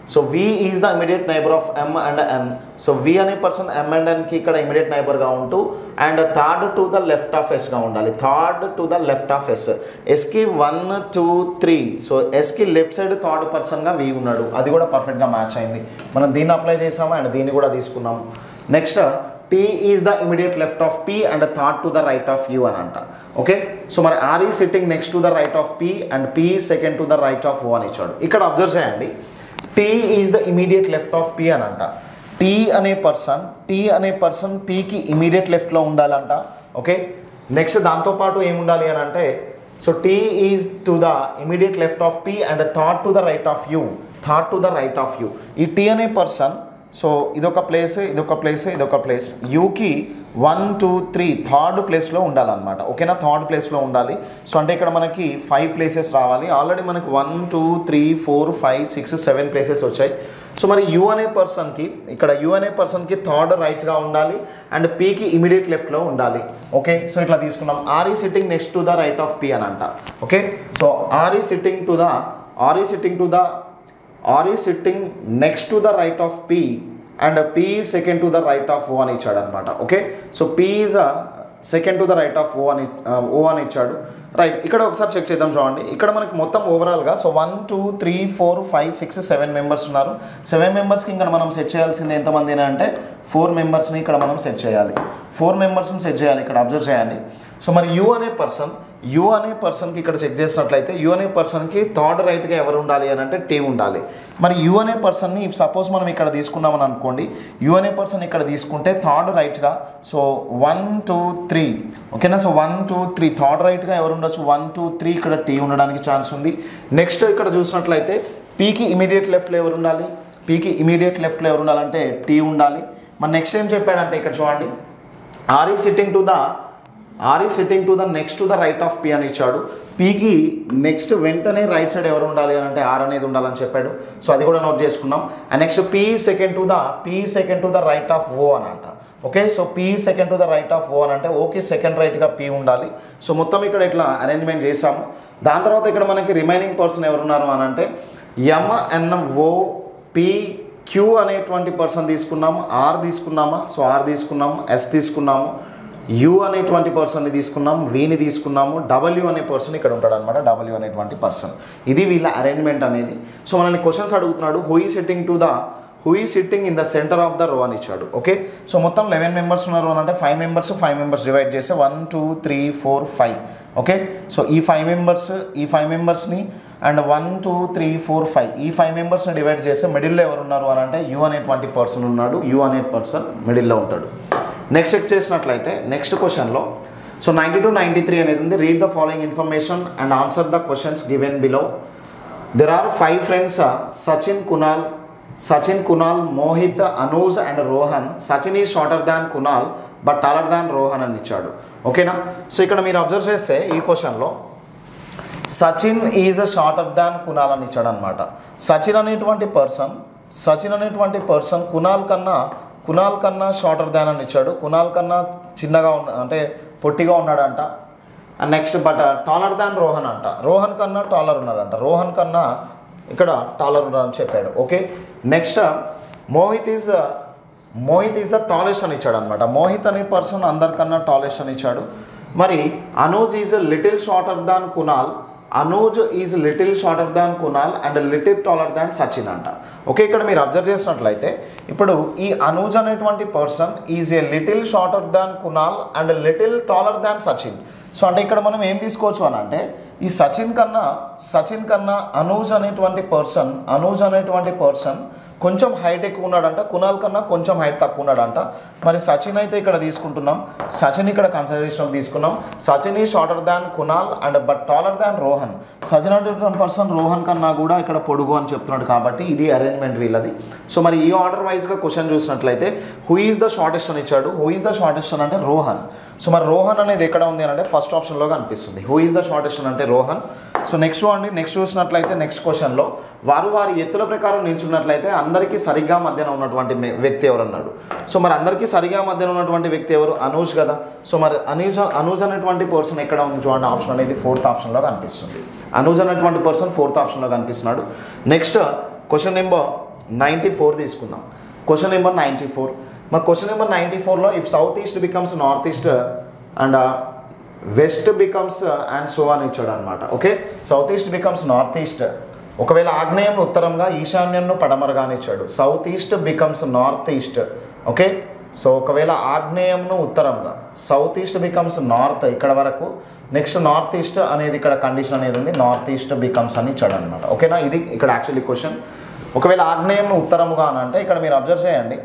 so V is the immediate neighbour of M and N so V అనే పర్సన్ ఎమ్ అండ్ ఎన్కి ఇక్కడ ఇమీడియట్ నైబర్గా ఉంటూ and third to the left of ఎస్గా ఉండాలి third to the left of S ఎస్కి వన్ టూ త్రీ సో ఎస్కి left side third పర్సన్గా వి ఉన్నాడు అది కూడా పర్ఫెక్ట్గా మ్యాచ్ అయింది మనం దీన్ని అప్లై చేసాము అండ్ దీన్ని కూడా తీసుకున్నాము next T is the immediate left of P and third to the right of U అని అంట ఓకే సో మరి R is sitting next to the right of P and P second to the right of O అని ఇచ్చాడు ఇక్కడ observe చేయండి T is the immediate left of P అని అంట T అనే పర్సన్ టీ అనే పర్సన్ పీకి ఇమీడియట్ లెఫ్ట్లో ఉండాలంట ఓకే నెక్స్ట్ దాంతోపాటు ఏముండాలి అని అంటే so T is to the immediate left of P and that to the right of U that to the right of U ఈ టీ అనే పర్సన్ సో ఇదొక ప్లేస్ ఇదొక ప్లేస్ ఇదొక ప్లేస్ యూకి వన్ టూ త్రీ థర్డ్ ప్లేస్లో ఉండాలన్నమాట ఓకేనా third ప్లేస్లో ఉండాలి సో అంటే ఇక్కడ మనకి ఫైవ్ ప్లేసెస్ రావాలి ఆల్రెడీ మనకి one two three four five six seven places వచ్చాయి సో మరి యూ అనే పర్సన్కి ఇక్కడ యూ అనే పర్సన్కి థర్డ్ రైట్గా ఉండాలి అండ్ పీకి ఇమీడియట్ లెఫ్ట్లో ఉండాలి ఓకే సో ఇట్లా తీసుకున్నాం R is sitting next to the right of P అని అంట okay so R is sitting to the R is sitting to the R is sitting next to the right of P and P second to the right of O అని ఇచ్చాడు అనమాట okay so P is second to the right of O అని O అని ఇచ్చాడు right ఇక్కడ ఒకసారి check చేద్దాం చూడండి ఇక్కడ మనకి మొత్తం ఓవరాల్గా so one two three four five six seven members ఉన్నారు సెవెన్ మెంబర్స్కి ఇంకా మనం సెట్ చేయాల్సింది ఎంతమంది అంటే ఫోర్ మెంబర్స్ని ఇక్కడ మనం సెట్ చేయాలి ఫోర్ మెంబర్స్ని సెట్ చేయాలి ఇక్కడ అబ్జర్వ్ చేయండి సో మరి యూ అనే పర్సన్ యూ అనే పర్సన్కి ఇక్కడ చెక్ చేసినట్లయితే యూ అనే పర్సన్కి థర్డ్ రైట్గా ఎవరు ఉండాలి అని అంటే టీ ఉండాలి మరి యూ అనే పర్సన్ని ఇఫ్ సపోజ్ మనం ఇక్కడ తీసుకున్నామని అనుకోండి యూ అనే పర్సన్ ఇక్కడ తీసుకుంటే థర్డ్ రైట్గా సో వన్ టూ త్రీ ఓకేనా so one two three third రైట్గా ఎవరు ఉండొచ్చు వన్ టూ త్రీ ఇక్కడ టీ ఉండడానికి ఛాన్స్ ఉంది నెక్స్ట్ ఇక్కడ చూసినట్లయితే పీకి ఇమీడియట్ లెఫ్ట్లో ఎవరు ఉండాలి పీకి ఇమీడియట్ లెఫ్ట్లో ఎవరు ఉండాలంటే టీ ఉండాలి మరి నెక్స్ట్ ఏం చెప్పాడంటే ఇక్కడ చూడండి R is sitting to the R is sitting to the next to the right of P అని ఇచ్చాడు పీకి నెక్స్ట్ వెంటనే రైట్ సైడ్ ఎవరు ఉండాలి అని అంటే ఆర్ అనేది ఉండాలని చెప్పాడు సో అది కూడా నోట్ చేసుకున్నాం and next P second to the P second to the right of O అని అంట okay so P second to the right of O అని అంటే ఓకే సెకండ్ రైట్గా పీ ఉండాలి సో మొత్తం ఇక్కడ ఇట్లా అరేంజ్మెంట్ చేసాము దాని తర్వాత ఇక్కడ మనకి రిమైనింగ్ పర్సన్ ఎవరున్నారు అని అంటే M N O P Q అనేటువంటి పర్సన్ తీసుకున్నాము ఆర్ తీసుకున్నామా సో ఆర్ తీసుకున్నాము ఎస్ తీసుకున్నాము యు అనేటువంటి పర్సన్ని తీసుకున్నాం వీని తీసుకున్నాము డబ్ల్యూ అనే పర్సన్ ఇక్కడ ఉంటాడు అనమాట డబ్ల్యూ అనేటువంటి పర్సన్ ఇది వీళ్ళ అరేంజ్మెంట్ అనేది సో మనల్ని క్వశ్చన్స్ అడుగుతున్నాడు who is sitting to the who is sitting in the centre of the row అని ఇచ్చాడు ఓకే సో మొత్తం లెవెన్ మెంబర్స్ ఉన్నారు అని అంటే five members five members divide చేస్తే one two three four five okay so ఈ five members ఈ five మెంబర్స్ని and one two three four five ఈ ఫైవ్ మెంబర్స్ని డివైడ్ చేస్తే మిడిల్లో ఎవరు ఉన్నారు అని అంటే యూ అనేటువంటి పర్సన్ ఉన్నాడు యూ అనే పర్సన్ మిడిల్లో ఉంటాడు నెక్స్ట్ చెక్ చేసినట్లయితే నెక్స్ట్ క్వశ్చన్లో so ninety two ninety three అనేది ఉంది read the following information and answer the questions given below there are five friends Sachin Kunal Sachin Kunal Mohit Anuj and Rohan Sachin ఈ shorter than Kunal but taller than Rohan అని ఇచ్చాడు ఓకేనా సో ఇక్కడ మీరు అబ్జర్వ్ చేస్తే ఈ క్వశ్చన్లో Sachin is shorter than Kunal అని ఇచ్చాడు అనమాట సచిన్ అనేటువంటి పర్సన్ సచిన్ అనేటువంటి పర్సన్ కునాల్ కన్నా కునాల్ కన్నా షార్టర్ దాన్ అని ఇచ్చాడు కునాల్ కన్నా చిన్నగా ఉన్న అంటే పొట్టిగా ఉన్నాడంట and next but taller than Rohan అంట రోహన్ కన్నా టాలర్ ఉన్నాడంట రోహన్ కన్నా ఇక్కడ టాలర్ ఉన్నాడని చెప్పాడు okay next Mohit is Mohit is the tallest అని ఇచ్చాడు అనమాట మోహిత్ అనే పర్సన్ అందరికన్నా టాలెస్ట్ అని ఇచ్చాడు మరి Anuj is little shorter than Kunal Anuj is little shorter than Kunal and little taller than Sachin అంట ఓకే ఇక్కడ మీరు అబ్జర్వ్ చేసినట్లయితే ఇప్పుడు ఈ అనూజ్ అనేటువంటి person is a little shorter than Kunal and little taller than Sachin so అంటే ఇక్కడ మనం ఏం తీసుకోవచ్చు అని అంటే ఈ సచిన్ కన్నా సచిన్ కన్నా అనూజ్ అనేటువంటి పర్సన్ అనూజ్ అనేటువంటి పర్సన్ కొంచెం హైట్ ఎక్కువ ఉన్నాడంట కునాల్ కన్నా కొంచెం హైట్ తక్కువ ఉన్నాడంట మరి సచిన్ అయితే ఇక్కడ తీసుకుంటున్నాం సచిన్ ఇక్కడ కన్సిడరేషన్ తీసుకున్నాం సచిన్ ఈ shorter than Kunal and but taller than Rohan Sachin అనేటువంటి పర్సన్ రోహన్ కన్నా కూడా ఇక్కడ పొడుగు అని చెప్తున్నాడు కాబట్టి ఇది అరేంజ్మెంట్ వీళ్ళది సో మరి ఈ ఆర్డర్ వైజ్గా క్వశ్చన్ చూసినట్లయితే హూ ఈజ్ ద షార్టెస్ట్ అని ఇచ్చాడు హూ ఈజ్ ద షార్టెస్ట్ అని అంటే రోహన్ సో మరి రోహన్ అనేది ఎక్కడ ఉంది అని అంటే ఫస్ట్ ఆప్షన్లో కనిపిస్తుంది హూ ఈజ్ ద షార్టెస్ట్ అంటే రోహన్ సో నెక్స్ట్ అండి నెక్స్ట్ చూసినట్లయితే నెక్స్ట్ క్వశ్చన్లో వారు వారి ఎత్తుల ప్రకారం నిల్చున్నట్లయితే అందరికీ సరిగ్గా మధ్యన ఉన్నటువంటి మె- వ్యక్తి ఎవరు అన్నాడు సో మరి అందరికీ సరిగా మధ్యన ఉన్నటువంటి వ్యక్తి ఎవరు అనూజ్ కదా సో మరి అనూజ్ అనూజ్ అనేటువంటి పర్సన్ ఎక్కడ ఉంది చూడండి ఆప్షన్ అనేది ఫోర్త్ ఆప్షన్లో కనిపిస్తుంది అనూజ్ అనేటువంటి పర్సన్ ఫోర్త్ ఆప్షన్లో కనిపిస్తున్నాడు next question number ninety four తీసుకుందాం క్వశ్చన్ నెంబర్ నైంటీ ఫోర్ మరి క్వశ్చన్ నెంబర్ నైంటీ ఫోర్లో if south east becomes north east and west becomes and so అని ఇచ్చాడు అనమాట okay south east becomes north east ఒకవేళ ఆగ్నేయం ఉత్తరంగా ఈశాన్యంను పడమరగా అని ఇచ్చాడు south east becomes north east okay so ఒకవేళ ఆగ్నేయంను ఉత్తరంగా సౌత్ ఈస్ట్ బికమ్స్ నార్త్ ఇక్కడ వరకు నెక్స్ట్ నార్త్ ఈస్ట్ అనేది ఇక్కడ కండిషన్ అనేది ఉంది నార్త్ ఈస్ట్ బికమ్స్ అని ఇచ్చాడు అనమాట ఓకేనా ఇది ఇక్కడ యాక్చువల్లీ క్వశ్చన్ ఒకవేళ ఆగ్నేయంను ఉత్తరముగా అని అంటే ఇక్కడ మీరు అబ్జర్వ్ చేయండి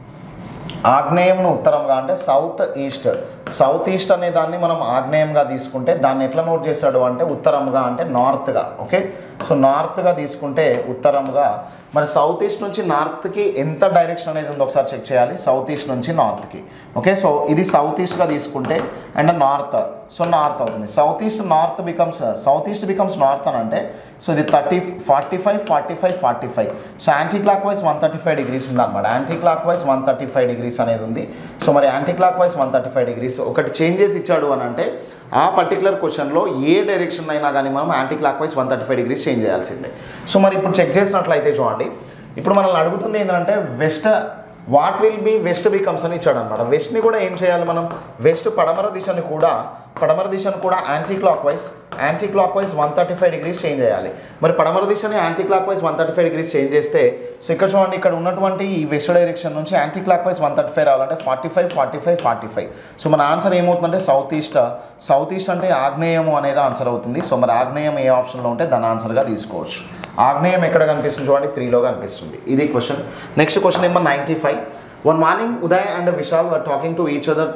ఆగ్నేయంను ఉత్తరంగా అంటే సౌత్ ఈస్ట్ సౌత్ ఈస్ట్ అనే దాన్ని మనం ఆగ్నేయంగా తీసుకుంటే దాన్ని ఎట్లా నోట్ చేశాడు అంటే ఉత్తరంగా అంటే నార్త్గా ఓకే సో నార్త్గా తీసుకుంటే ఉత్తరంగా మరి సౌత్ ఈస్ట్ నుంచి నార్త్కి ఎంత డైరెక్షన్ అనేది ఉందో ఒకసారి చెక్ చేయాలి సౌత్ ఈస్ట్ నుంచి నార్త్కి ఓకే సో ఇది సౌత్ ఈస్ట్గా తీసుకుంటే అండ్ నార్త్ సో నార్త్ అవుతుంది south east north becomes south east becomes north అని అంటే సో ఇది thirty forty five forty five forty five so anticlockwise one thirty five degrees ఉంది అనమాట anticlockwise one thirty five degrees అనేది ఉంది so మరి anticlockwise one thirty five degrees ఒకటి changes ఇచ్చాడు అని అంటే ఆ పర్టికులర్ క్వశ్చన్లో ఏ డైరెక్షన్ అయినా కానీ మనం anticlockwise one thirty five degrees change చేయాల్సిందే సో మరి ఇప్పుడు చెక్ చేసినట్లయితే చూడండి ఇప్పుడు మనల్ని అడుగుతుంది ఏంటంటే west what will be west becomes అని ఇచ్చాడు అనమాట వెస్ట్ని కూడా ఏం చేయాలి మనం వెస్ట్ పడమర దిశని కూడా పడమర దిశను కూడా anticlockwise anticlockwise one thirty five degrees change చేయాలి మరి పడమర దిశని anticlockwise one thirty five degrees change చేస్తే సో ఇక్కడ చూడండి ఇక్కడ ఉన్నటువంటి ఈ వెస్ట్ డైరెక్షన్ నుంచి anticlockwise one thirty five రావాలంటే forty five forty five forty five so మన ఆన్సర్ ఏమవుతుందంటే సౌత్ ఈస్ట్ సౌత్ ఈస్ట్ అంటే ఆగ్నేయము అనేది ఆన్సర్ అవుతుంది సో మరి ఆగ్నేయం ఏ ఆప్షన్లో ఉంటే దాని ఆన్సర్గా తీసుకోవచ్చు ఆగ్నేయం ఎక్కడ కనిపిస్తుంది చూడండి త్రీలో కనిపిస్తుంది ఇది question next question number ninety five one morning Uday and Vishal were talking to each other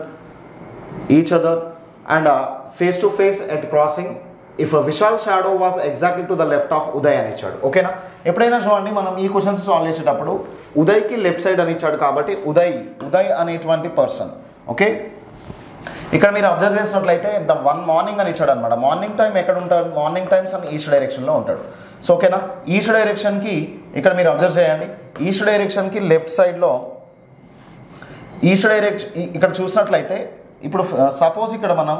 each other and face to face at crossing if Vishal shadow was exactly to the left of Uday అని ఇచ్చాడు ఓకేనా ఎప్పుడైనా చూడండి మనం ఈ క్వశ్చన్స్ సాల్వ్ చేసేటప్పుడు ఉదయ్కి left side అని ఇచ్చాడు కాబట్టి ఉదయ్ ఉదయ్ అనేటువంటి పర్సన్ ఓకే ఇక్కడ మీరు అబ్జర్వ్ చేసినట్లయితే ద వన్ మార్నింగ్ అని ఇచ్చాడు అనమాట మార్నింగ్ టైం ఎక్కడ ఉంటాడు మార్నింగ్ టైమ్స్ అని ఈస్ట్ డైరెక్షన్లో ఉంటాడు సో ఓకేనా ఈస్ట్ డైరెక్షన్కి ఇక్కడ మీరు అబ్జర్వ్ చేయండి ఈస్ట్ డైరెక్షన్కి లెఫ్ట్ సైడ్లో ఈస్ట్ డైరెక్షన్ ఇక్కడ చూసినట్లయితే ఇప్పుడు సపోజ్ ఇక్కడ మనం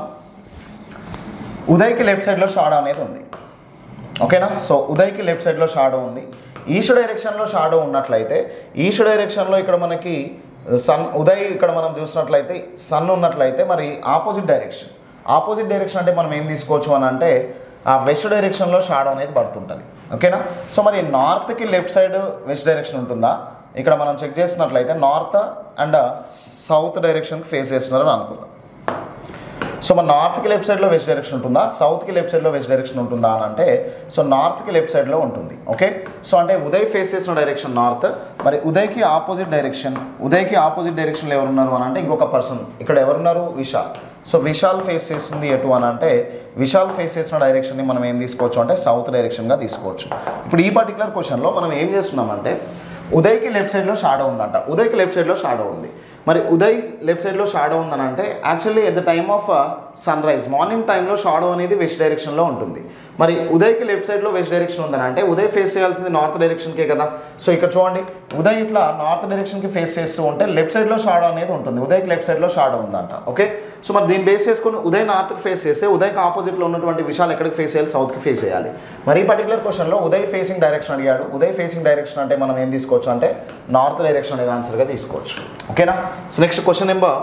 ఉదయ్కి లెఫ్ట్ సైడ్లో షాడో అనేది ఉంది ఓకేనా సో ఉదయ్కి లెఫ్ట్ సైడ్లో షాడో ఉంది ఈస్ట్ డైరెక్షన్లో షాడో ఉన్నట్లయితే ఈస్ట్ డైరెక్షన్లో ఇక్కడ మనకి సన్ ఉదయ్ ఇక్కడ మనం చూసినట్లయితే సన్ ఉన్నట్లయితే మరి ఆపోజిట్ డైరెక్షన్ ఆపోజిట్ డైరెక్షన్ అంటే మనం ఏం తీసుకోవచ్చు అని అంటే ఆ వెస్ట్ డైరెక్షన్లో షాడో అనేది పడుతుంటుంది ఓకేనా సో మరి నార్త్కి లెఫ్ట్ సైడ్ వెస్ట్ డైరెక్షన్ ఉంటుందా ఇక్కడ మనం చెక్ చేసినట్లయితే నార్త్ అండ్ సౌత్ డైరెక్షన్కి ఫేస్ చేస్తున్నారని అనుకుందాం సో మన నార్త్కి లెఫ్ట్ సైడ్లో వెస్ట్ డైరెక్షన్ ఉంటుందా సౌత్కి లెఫ్ట్ సైడ్లో వెస్ట్ డైరెక్షన్ ఉంటుందా అని అంటే సో నార్త్కి లెఫ్ట్ సైడ్లో ఉంటుంది ఓకే సో అంటే ఉదయ్ ఫేస్ చేసిన డైరెక్షన్ నార్త్ మరి ఉదయ్కి ఆపోజిట్ డైరెక్షన్ ఉదయ్కి ఆపోజిట్ డైరెక్షన్లో ఎవరున్నారు అని అంటే ఇంకొక పర్సన్ ఇక్కడ ఎవరున్నారు విశాల్ సో విశాల్ ఫేస్ చేస్తుంది ఎటు అని అంటే విశాల్ ఫేస్ చేసిన డైరెక్షన్ని మనం ఏం తీసుకోవచ్చు అంటే సౌత్ డైరెక్షన్గా తీసుకోవచ్చు ఇప్పుడు ఈ పర్టికులర్ క్వశ్చన్లో మనం ఏం చేస్తున్నామంటే ఉదయ్కి లెఫ్ట్ సైడ్లో షాడో ఉందంట ఉదయ్కి లెఫ్ట్ సైడ్లో షాడో ఉంది మరి ఉదయ్ లెఫ్ట్ సైడ్లో షాడో ఉందని అంటే actually at the time of sunrise morning టైంలో షాడో అనేది వెస్ట్ డైరెక్షన్లో ఉంటుంది మరి ఉదయ్కి లెఫ్ట్ సైడ్లో వెస్ట్ డైరెక్షన్ ఉందని అంటే ఉదయ్ ఫేస్ చేయాల్సింది నార్త్ డైరెక్షన్కే కదా సో ఇక్కడ చూడండి ఉదయ్ ఇట్లా నార్త్ డైరెక్షన్కి ఫేస్ చేస్తూ ఉంటే లెఫ్ట్ సైడ్లో షాడో అనేది ఉంటుంది ఉదయ్కి లెఫ్ట్ సైడ్లో షాడో ఉందంట ఓకే సో మరి దీన్ని బేస్ చేసుకుని ఉదయ్ నార్త్కి ఫేస్ చేస్తే ఉదయ్కి ఆపోజిట్లో ఉన్నటువంటి విషయాలు ఎక్కడికి ఫేస్ చేయాలి సౌత్కి ఫేస్ చేయాలి మరి ఈ పర్టికులర్ క్వశ్చన్లో ఉదయ్ ఫేసింగ్ డైరెక్షన్ అడిగాడు ఉదయ్ ఫేసింగ్ డైరెక్షన్ అంటే మనం ఏం తీసుకోవచ్చు అంటే నార్త్ డైరెక్షన్ అనేది ఆన్సర్గా తీసుకోవచ్చు ఓకేనా so next question number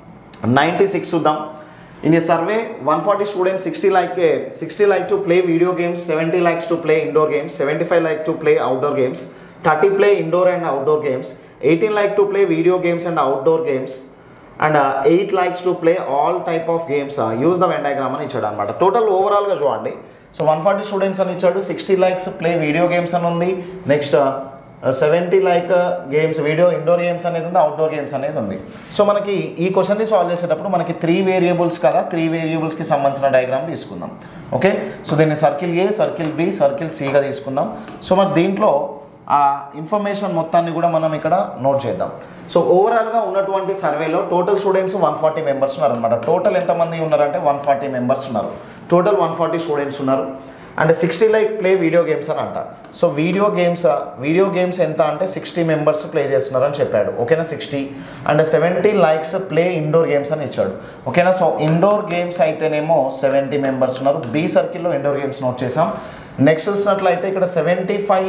ninety six చూద్దాం in a survey one forty students sixty like sixty like to play video games seventy likes to play indoor games seventy five like to play outdoor games thirty play indoor and outdoor games eighteen like to play video games and outdoor games and eight likes to play all type of games use the venn diagram అని ఇచ్చాడు అనమాట total ఓవరాల్గా చూడండి so one forty students అని ఇచ్చాడు sixty likes play video games అని ఉంది next seventy like games video indoor games అనేది ఉంది అవుట్డోర్ గేమ్స్ అనేది ఉంది సో మనకి ఈ క్వశ్చన్ని సాల్వ్ చేసేటప్పుడు మనకి త్రీ వేరియబుల్స్ కదా త్రీ వేరియబుల్స్కి సంబంధించిన డయాగ్రామ్ తీసుకుందాం ఓకే సో దీన్ని circle A circle B circle సిగా తీసుకుందాం సో మరి దీంట్లో ఆ ఇన్ఫర్మేషన్ మొత్తాన్ని కూడా మనం ఇక్కడ నోట్ చేద్దాం సో ఓవరాల్గా ఉన్నటువంటి సర్వేలో total students one forty members ఉన్నారు అనమాట టోటల్ ఎంతమంది ఉన్నారంటే వన్ ఫార్టీ మెంబర్స్ ఉన్నారు టోటల్ వన్ ఫార్టీ స్టూడెంట్స్ ఉన్నారు and sixty like play video games అని అంట so video games video games ఎంత అంటే సిక్స్టీ మెంబర్స్ ప్లే చేస్తున్నారని చెప్పాడు ఓకేనా sixty and seventy likes play indoor games అని ఇచ్చాడు ఓకేనా సో ఇండోర్ గేమ్స్ అయితేనేమో సెవెంటీ మెంబర్స్ ఉన్నారు బి సర్కిల్లో ఇండోర్ గేమ్స్ నోట్ చేసాం నెక్స్ట్ చూసినట్లయితే ఇక్కడ సెవెంటీ ఫైవ్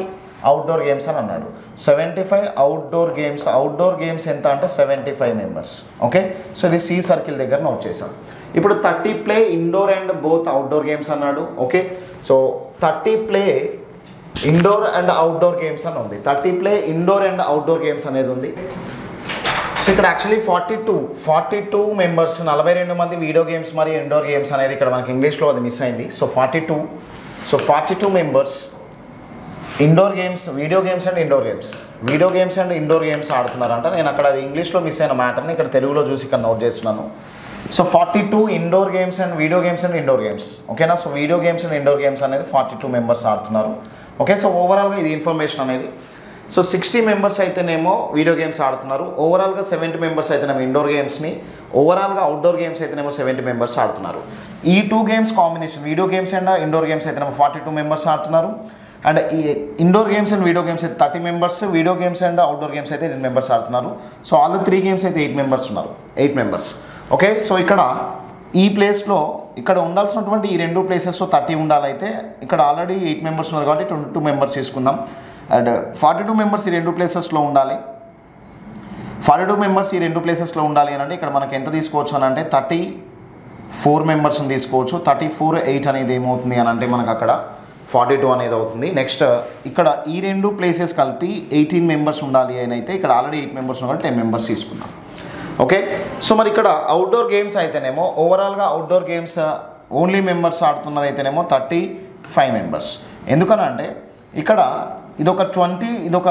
అవుట్డోర్ గేమ్స్ అని అన్నాడు seventy five outdoor games outdoor games ఎంత అంటే seventy five members okay so ఇది సి సర్కిల్ దగ్గర నోట్ చేసాం ఇప్పుడు thirty play indoor and both outdoor games అన్నాడు okay so thirty play indoor and outdoor games అని ఉంది thirty play indoor and outdoor games అనేది ఉంది సో ఇక్కడ actually forty two forty two members నలభై రెండు మంది వీడియో గేమ్స్ మరియు ఇండోర్ గేమ్స్ అనేది ఇక్కడ మనకి ఇంగ్లీష్లో అది మిస్ అయింది so forty two so forty two members indoor games video games and indoor games video games and indoor games ఆడుతున్నారంట నేను అక్కడ అది ఇంగ్లీష్లో మిస్ అయిన మ్యాటర్ని ఇక్కడ తెలుగులో చూసి ఇక్కడ నోట్ చేస్తున్నాను so forty two indoor games and video games and indoor games ఓకేనా so video games and indoor games అనేది ఫార్టీ టూ మెంబర్స్ ఆడుతున్నారు ఓకే సో ఓవరాల్గా ఇది ఇన్ఫర్మేషన్ అనేది సో సిక్స్టీ మెంబర్స్ అయితేనేమో వీడియో గేమ్స్ ఆడుతున్నారు ఓవరాల్గా సెవెంటీ మెంబర్స్ అయితేనేమో ఇండోర్ గేమ్స్ని ఓవరాల్గా అవుట్డోర్ గేమ్స్ అయితేనేమో సెవెంటీ మెంబర్స్ ఆడుతున్నారు ఈ two games combination video games and indoor games అయితేనేమో ఫార్టీ టూ మెంబర్స్ ఆడుతున్నారు అండ్ ఈ indoor games and video games అయితే thirty members video games and outdoor games అయితే ఎయిట్ మెంబర్స్ ఆడుతున్నారు so all the three games అయితే eight members ఉన్నారు eight members okay so ఇక్కడ ఈ ప్లేస్లో ఇక్కడ ఉండాల్సినటువంటి ఈ రెండు ప్లేసెస్లో థర్టీ ఉండాలైతే ఇక్కడ ఆల్రెడీ ఎయిట్ మెంబర్స్ ఉన్నారు కాబట్టి ట్వంటీ టూ మెంబర్స్ తీసుకుందాం అండ్ ఫార్టీ టూ మెంబర్స్ ఈ రెండు ప్లేసెస్లో ఉండాలి ఫార్టీ టూ మెంబర్స్ ఈ రెండు ప్లేసెస్లో ఉండాలి అని అంటే ఇక్కడ మనకి ఎంత తీసుకోవచ్చు అని అంటే థర్టీ ఫోర్ మెంబర్స్ని తీసుకోవచ్చు థర్టీ ఫోర్ ఎయిట్ అనేది ఏమవుతుంది అని అంటే మనకు అక్కడ ఫార్టీ టూ అనేది అవుతుంది నెక్స్ట్ ఇక్కడ ఈ రెండు ప్లేసెస్ కలిపి ఎయిటీన్ మెంబర్స్ ఉండాలి అని అయితే ఇక్కడ ఆల్రెడీ ఎయిట్ మెంబర్స్ ఉన్నారు టెన్ మెంబర్స్ తీసుకున్నాం ఓకే సో మరి ఇక్కడ అవుట్డోర్ గేమ్స్ అయితేనేమో ఓవరాల్గా అవుట్డోర్ గేమ్స్ ఓన్లీ మెంబర్స్ ఆడుతున్నది అయితేనేమో థర్టీ ఫైవ్ మెంబర్స్ ఎందుకనంటే ఇక్కడ ఇదొక ట్వంటీ ఇదొక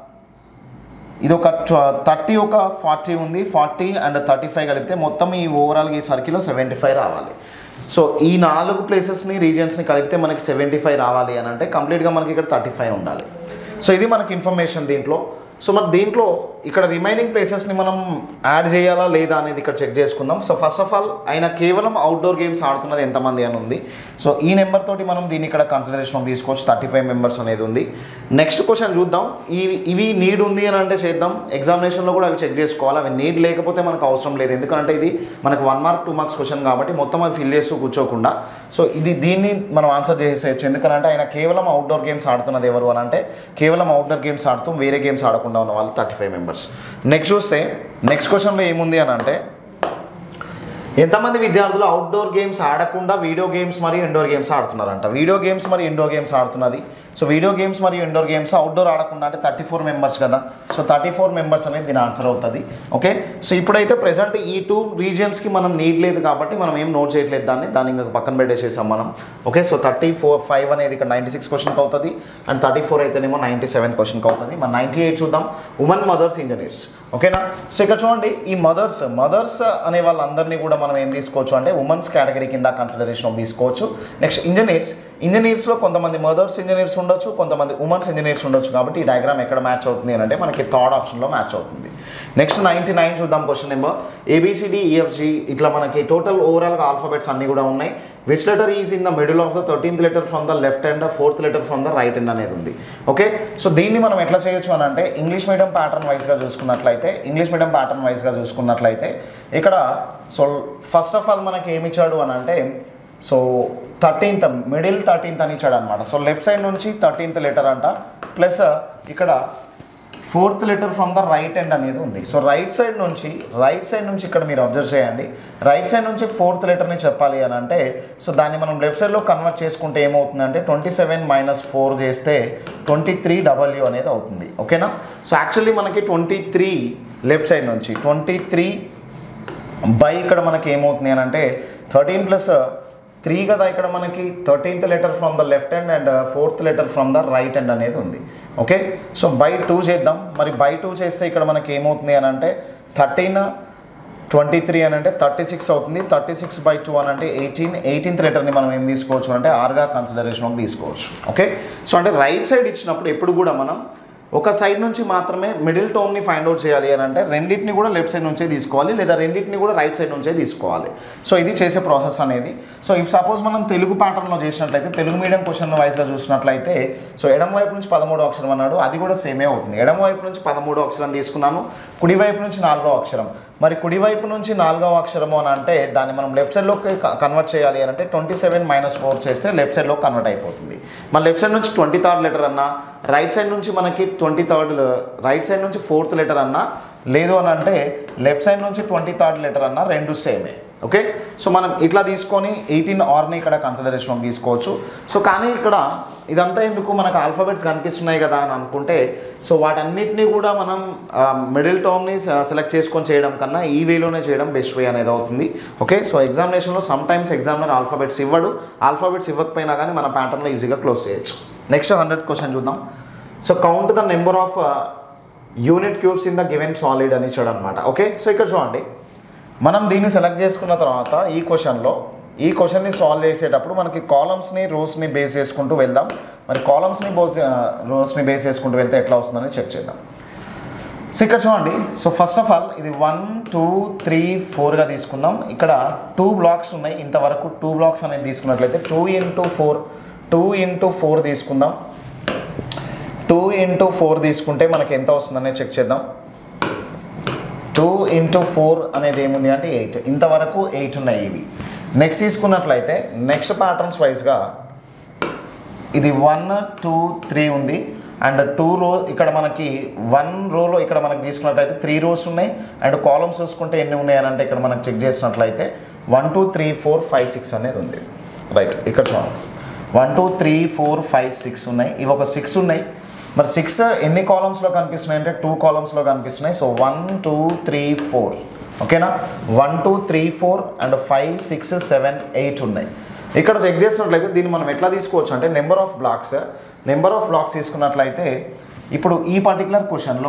ఇదొక థర్టీ ఒక ఫార్టీ ఉంది ఫార్టీ అండ్ థర్టీ ఫైవ్ కలిపితే మొత్తం ఈ ఓవరాల్గా ఈ సర్కిల్లో సెవెంటీ ఫైవ్ రావాలి సో ఈ నాలుగు ప్లేసెస్ని రీజన్స్ని కలిపితే మనకి సెవెంటీ ఫైవ్ రావాలి అని అంటే కంప్లీట్గా మనకి ఇక్కడ థర్టీ ఫైవ్ ఉండాలి సో ఇది మనకి ఇన్ఫర్మేషన్ దీంట్లో సో మరి దీంట్లో ఇక్కడ రిమైనింగ్ ప్లేసెస్ని మనం యాడ్ చేయాలా లేదా అనేది ఇక్కడ చెక్ చేసుకుందాం సో ఫస్ట్ ఆఫ్ ఆల్ ఆయన కేవలం అవుట్డోర్ గేమ్స్ ఆడుతున్నది ఎంతమంది అని ఉంది సో ఈ నెంబర్ తోటి మనం దీన్ని ఇక్కడ కన్సిడరేషన్ తీసుకోవచ్చు థర్టీ ఫైవ్ మెంబర్స్ అనేది ఉంది నెక్స్ట్ క్వశ్చన్ చూద్దాం ఇవి ఇవి నీడ్ ఉంది అని అంటే చేద్దాం ఎగ్జామినేషన్లో కూడా అవి చెక్ చేసుకోవాలి అవి నీడ్ లేకపోతే మనకు అవసరం లేదు ఎందుకంటే ఇది మనకు one mark two marks question కాబట్టి మొత్తం అవి ఫిల్ చేస్తూ కూర్చోకుండా సో ఇది దీన్ని మనం ఆన్సర్ చేసేయచ్చు ఎందుకంటే ఆయన కేవలం అవుట్డోర్ గేమ్స్ ఆడుతున్నది ఎవరు అని అంటే కేవలం అవుట్డోర్ గేమ్స్ ఆడుతూ వేరే గేమ్స్ ఆడకుండా ఉన్న వాళ్ళు థర్టీ ఫైవ్ మెంబర్స్ నెక్స్ట్ చూస్తే నెక్స్ట్ క్వశ్చన్లో ఏముంది అని అంటే ఎంతమంది విద్యార్థులు అవుట్డోర్ గేమ్స్ ఆడకుండా వీడియో గేమ్స్ మరియు ఇండోర్ గేమ్స్ ఆడుతున్నారంట వీడియో గేమ్స్ మరియు ఇండోర్ గేమ్స్ ఆడుతున్నది సో వీడియో గేమ్స్ మరియు ఇండోర్ గేమ్స్ అవుట్డోర్ ఆడకుండా అంటే థర్టీ ఫోర్ మెంబర్స్ కదా సో థర్టీ ఫోర్ మెంబర్స్ అనేది దీని ఆన్సర్ అవుతుంది ఓకే సో ఇప్పుడైతే ప్రెసెంట్ ఈ టూ రీజియన్స్కి మనం నీడ్ లేదు కాబట్టి మనం ఏం నోట్ చేయట్లేదు దాన్ని దాన్ని ఇంకా పక్కన పెట్టేసేసాం మనం okay so thirty four five అనేది ఇక్కడ నైంటీ సిక్స్ క్వశ్చన్కి అవుతుంది అండ్ థర్టీ ఫోర్ అయితేనేమో నైంటీ సెవెన్ క్వశ్చన్కి అవుతుంది మన నైంటీ ఎయిట్ చూద్దాం ఉమెన్ మదర్స్ ఇంజనీర్స్ ఓకేనా సో ఇక్కడ చూడండి ఈ మదర్స్ మదర్స్ అనే వాళ్ళందరినీ కూడా మనం ఏం తీసుకోవచ్చు అంటే ఉమెన్స్ కేటగిరీ కింద కన్సిడరేషన్ తీసుకోవచ్చు నెక్స్ట్ ఇంజనీర్స్ ఇంజనీర్స్లో కొంతమంది మదర్స్ ఇంజనీర్స్ ఉండొచ్చు కొంతమంది ఉమెన్స్ ఇంజనీర్స్ ఉండొచ్చు కాబట్టి ఈ డయాగ్రామ్ ఎక్కడ మ్యాచ్ అవుతుంది అని అంటే మనకి థర్డ్ ఆప్షన్లో మ్యాచ్ అవుతుంది నెక్స్ట్ నైంటీ నైన్ చూద్దాం క్వశ్చన్ నెంబర్ ఏబిసిడి ఈఎఫ్జి ఇట్లా మనకి టోటల్ ఓవరాల్గా ఆల్ఫాబెట్స్ అన్నీ కూడా ఉన్నాయి which letter is in the middle of the thirteenth letter from the left and fourth letter from the right and అనేది ఉంది ఓకే సో దీన్ని మనం ఎట్లా చేయొచ్చు అని అంటే ఇంగ్లీష్ మీడియం ప్యాటర్న్ వైజ్గా చూసుకున్నట్లయితే ఇంగ్లీష్ మీడియం ప్యాటర్న్ వైజ్గా చూసుకున్నట్లయితే ఇక్కడ సో ఫస్ట్ ఆఫ్ ఆల్ మనకి ఏమి ఇచ్చాడు అని అంటే సో థర్టీన్త్ మిడిల్ థర్టీన్త్ అని ఇచ్చాడు అనమాట సో లెఫ్ట్ సైడ్ నుంచి థర్టీన్త్ లెటర్ అంట ప్లస్ ఇక్కడ fourth letter from the right end అనేది ఉంది సో రైట్ సైడ్ నుంచి రైట్ సైడ్ నుంచి ఇక్కడ మీరు అబ్జర్వ్ చేయండి రైట్ సైడ్ నుంచి ఫోర్త్ లెటర్ని చెప్పాలి అని అంటే సో దాన్ని మనం లెఫ్ట్ సైడ్లో కన్వర్ట్ చేసుకుంటే ఏమవుతుందంటే ట్వంటీ సెవెన్ మైనస్ ఫోర్ చేస్తే ట్వంటీ త్రీ డబల్యూ అనేది అవుతుంది ఓకేనా సో యాక్చువల్లీ మనకి ట్వంటీ త్రీ లెఫ్ట్ సైడ్ నుంచి ట్వంటీ త్రీ బై ఇక్కడ మనకి ఏమవుతుంది అని అంటే థర్టీన్ ప్లస్ త్రీ కదా ఇక్కడ మనకి thirteenth letter from the left hand and fourth letter from the right hand అనేది ఉంది ఓకే సో బై టూ చేద్దాం మరి బై టూ చేస్తే ఇక్కడ మనకి ఏమవుతుంది అని అంటే థర్టీన్ ట్వంటీ త్రీ అని అంటే థర్టీ సిక్స్ అవుతుంది థర్టీ సిక్స్ బై టూ అని అంటే ఎయిటీన్ ఎయిటీన్త్ లెటర్ని మనం ఏం తీసుకోవచ్చు అంటే ఆర్గా కన్సిడరేషన్ తీసుకోవచ్చు ఓకే సో అంటే రైట్ సైడ్ ఇచ్చినప్పుడు ఎప్పుడు కూడా మనం ఒక సైడ్ నుంచి మాత్రమే మిడిల్ టోమ్ని ఫైండ్ అవుట్ చేయాలి అని అంటే రెండింటిని కూడా లెఫ్ట్ సైడ్ నుంచే తీసుకోవాలి లేదా రెండింటిని కూడా రైట్ సైడ్ నుంచే తీసుకోవాలి సో ఇది చేసే ప్రాసెస్ అనేది సో ఇఫ్ సపోజ్ మనం తెలుగు ప్యాటర్న్లో చేసినట్లయితే తెలుగు మీడియం క్వశ్చన్ వైజ్గా చూసినట్లయితే సో ఎడం వైపు నుంచి పదమూడో అక్షరం అన్నాడు అది కూడా సేమే అవుతుంది ఎడం వైపు నుంచి పదమూడో అక్షరం తీసుకున్నాను కుడి వైపు నుంచి నాలుగో అక్షరం మరి కుడివైపు నుంచి నాలుగవ అక్షరము అని అంటే దాన్ని మనం లెఫ్ట్ సైడ్లోకి కన్వర్ట్ చేయాలి అని అంటే ట్వంటీ సెవెన్ మైనస్ ఫోర్ చేస్తే లెఫ్ట్ సైడ్లో కన్వర్ట్ అయిపోతుంది మన లెఫ్ట్ సైడ్ నుంచి ట్వంటీ థర్డ్ లెటర్ అన్నా రైట్ సైడ్ నుంచి మనకి ట్వంటీ థర్డ్ రైట్ సైడ్ నుంచి ఫోర్త్ లెటర్ అన్నా లేదు అని అంటే లెఫ్ట్ సైడ్ నుంచి ట్వంటీ థర్డ్ లెటర్ అన్నా రెండు సేమే ఓకే సో మనం ఇట్లా తీసుకొని ఎయిటీన్ ఆర్ని ఇక్కడ కన్సిడరేషన్లోకి తీసుకోవచ్చు సో కానీ ఇక్కడ ఇదంతా ఎందుకు మనకు ఆల్ఫాబెట్స్ కనిపిస్తున్నాయి కదా అని అనుకుంటే సో వాటన్నిటిని కూడా మనం మిడిల్ టర్మ్ని సెలెక్ట్ చేసుకొని చేయడం కన్నా ఈ వేలోనే చేయడం బెస్ట్ వే అనేది అవుతుంది ఓకే సో ఎగ్జామినేషన్లో సమ్ టైమ్స్ ఎగ్జామినర్ ఆల్ఫాబెట్స్ ఇవ్వడు ఆల్ఫాబెట్స్ ఇవ్వకపోయినా కానీ మన ప్యాటర్న్లో ఈజీగా క్లోజ్ చేయొచ్చు నెక్స్ట్ హండ్రెడ్ క్వశ్చన్ చూద్దాం so count the number of unit cubes in the given solid అని ఇచ్చాడు అనమాట ఓకే సో ఇక్కడ చూడండి మనం దీన్ని సెలెక్ట్ చేసుకున్న తర్వాత ఈ క్వశ్చన్లో ఈ క్వశ్చన్ని సాల్వ్ చేసేటప్పుడు మనకి కాలమ్స్ని రోస్ని బేస్ చేసుకుంటూ వెళ్దాం మరి కాలమ్స్ని బోస్ రోస్ని బేస్ చేసుకుంటూ వెళ్తే ఎట్లా వస్తుందని చెక్ చేద్దాం సో ఇక్కడ చూడండి సో ఫస్ట్ ఆఫ్ ఆల్ ఇది వన్ టూ త్రీ ఫోర్గా తీసుకుందాం ఇక్కడ టూ బ్లాక్స్ ఉన్నాయి ఇంతవరకు టూ బ్లాక్స్ అనేది తీసుకున్నట్లయితే two into four two into four తీసుకుందాం టూ ఇంటూ ఫోర్ తీసుకుంటే మనకి ఎంత వస్తుందనేది చెక్ చేద్దాం టూ ఇంటూ ఫోర్ అనేది ఏముంది అంటే ఎయిట్ ఇంతవరకు ఎయిట్ ఉన్నాయి ఇవి నెక్స్ట్ తీసుకున్నట్లయితే నెక్స్ట్ ప్యాటర్న్స్ వైజ్గా ఇది వన్ టూ త్రీ ఉంది అండ్ టూ రో ఇక్కడ మనకి వన్ రోలో ఇక్కడ మనకి తీసుకున్నట్లయితే త్రీ రోస్ ఉన్నాయి అండ్ కాలమ్స్ చూసుకుంటే ఎన్ని ఉన్నాయి అని అంటే ఇక్కడ మనకి చెక్ చేసినట్లయితే one two three four five six అనేది ఉంది రైట్ ఇక్కడ చూడండి one two three four five six ఉన్నాయి ఇవి ఒక సిక్స్ ఉన్నాయి మరి సిక్స్ ఎన్ని కాలమ్స్లో కనిపిస్తున్నాయి అంటే టూ కాలమ్స్లో కనిపిస్తున్నాయి so one two three four ఓకేనా one two three four and five six seven eight ఉన్నాయి ఇక్కడ చెక్ చేసినట్లయితే దీన్ని మనం ఎట్లా తీసుకోవచ్చు అంటే number of blocks number of blocks తీసుకున్నట్లయితే ఇప్పుడు ఈ పర్టికులర్ క్వశ్చన్లో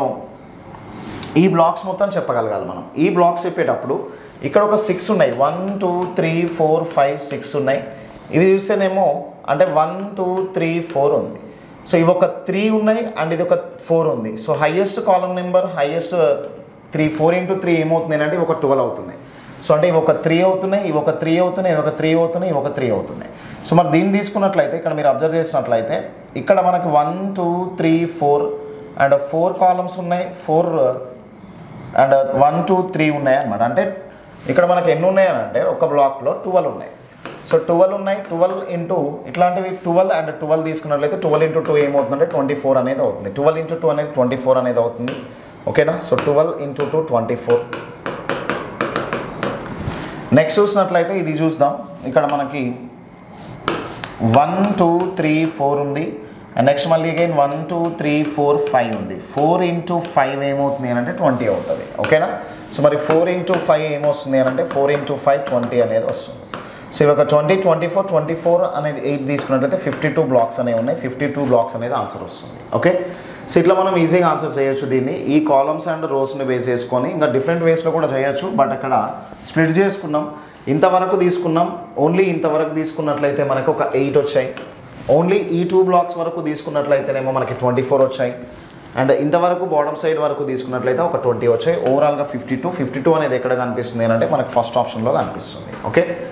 ఈ బ్లాక్స్ మొత్తం చెప్పగలగాలి మనం ఈ బ్లాక్స్ చెప్పేటప్పుడు ఇక్కడ ఒక సిక్స్ ఉన్నాయి one two three four five six ఉన్నాయి ఇవి చూస్తేనేమో అంటే వన్ టూ త్రీ ఫోర్ ఉంది సో ఇవి ఒక త్రీ ఉన్నాయి అండ్ ఇది ఒక ఫోర్ ఉంది so highest column number highest three four into three ఏమవుతుంది అంటే ఇవి ఒక ట్వెల్వ్ అవుతున్నాయి సో అంటే ఇవి ఒక త్రీ అవుతున్నాయి ఇవి ఒక త్రీ అవుతున్నాయి ఇవి ఒక త్రీ అవుతున్నాయి ఇవి ఒక త్రీ అవుతున్నాయి సో మరి దీన్ని తీసుకున్నట్లయితే ఇక్కడ మీరు అబ్జర్వ్ చేసినట్లయితే ఇక్కడ మనకి one two three four and four columns ఉన్నాయి four and one two three ఉన్నాయి అనమాట అంటే ఇక్కడ మనకి ఎన్ని ఉన్నాయి అని అంటే ఒక బ్లాక్లో ట్వెల్వ్ ఉన్నాయి సో ట్వెల్వ్ ఉన్నాయి ట్వెల్వ్ ఇంటూ ఇట్లాంటివి ట్వెల్వ్ అండ్ ట్వెల్వ్ తీసుకున్నట్లయితే ట్వెల్వ్ ఇంటూ టూ ఏమవుతుందంటే ట్వంటీ ఫోర్ అనేది అవుతుంది ట్వెల్వ్ ఇంటూ టూ అనేది ట్వంటీ ఫోర్ అనేది అవుతుంది ఓకేనా so twelve into two twenty four next చూసినట్లయితే ఇది చూద్దాం ఇక్కడ మనకి వన్ టూ త్రీ ఫోర్ ఉంది అండ్ నెక్స్ట్ మళ్ళీ again one two three four five ఉంది ఫోర్ ఇంటూ ఫైవ్ ఏమవుతుంది అని అంటే ట్వంటీ అవుతుంది ఓకేనా సో మరి ఫోర్ ఇంటూ ఫైవ్ ఏమొస్తుంది అని అంటే ఫోర్ ఇంటూ ఫైవ్ ట్వంటీ అనేది వస్తుంది సో ఇవి ఒక twenty twenty four twenty four అనేది ఎయిట్ తీసుకున్నట్లయితే ఫిఫ్టీ టూ బ్లాక్స్ అనేవి ఉన్నాయి ఫిఫ్టీ టూ బ్లాక్స్ అనేది ఆన్సర్ వస్తుంది ఓకే సో ఇట్లా మనం ఈజీగా ఆన్సర్ చేయొచ్చు దీన్ని ఈ కాలమ్స్ అండ్ రోస్ని బేస్ చేసుకొని ఇంకా డిఫరెంట్ వేస్లో కూడా చేయొచ్చు బట్ అక్కడ స్ప్లిట్ చేసుకున్నాం ఇంతవరకు తీసుకున్నాం ఓన్లీ ఇంతవరకు తీసుకున్నట్లయితే మనకు ఒక ఎయిట్ వచ్చాయి ఓన్లీ ఈ టూ బ్లాక్స్ వరకు తీసుకున్నట్లయితేనేమో మనకి ట్వంటీ ఫోర్ వచ్చాయి అండ్ ఇంతవరకు బాటమ్ సైడ్ వరకు తీసుకున్నట్లయితే ఒక ట్వంటీ వచ్చాయి ఓవరాల్గా ఫిఫ్టీ టూ ఫిఫ్టీ టూ అనేది ఎక్కడ కనిపిస్తుంది అని అంటే మనకి ఫస్ట్ ఆప్షన్లో కనిపిస్తుంది ఓకే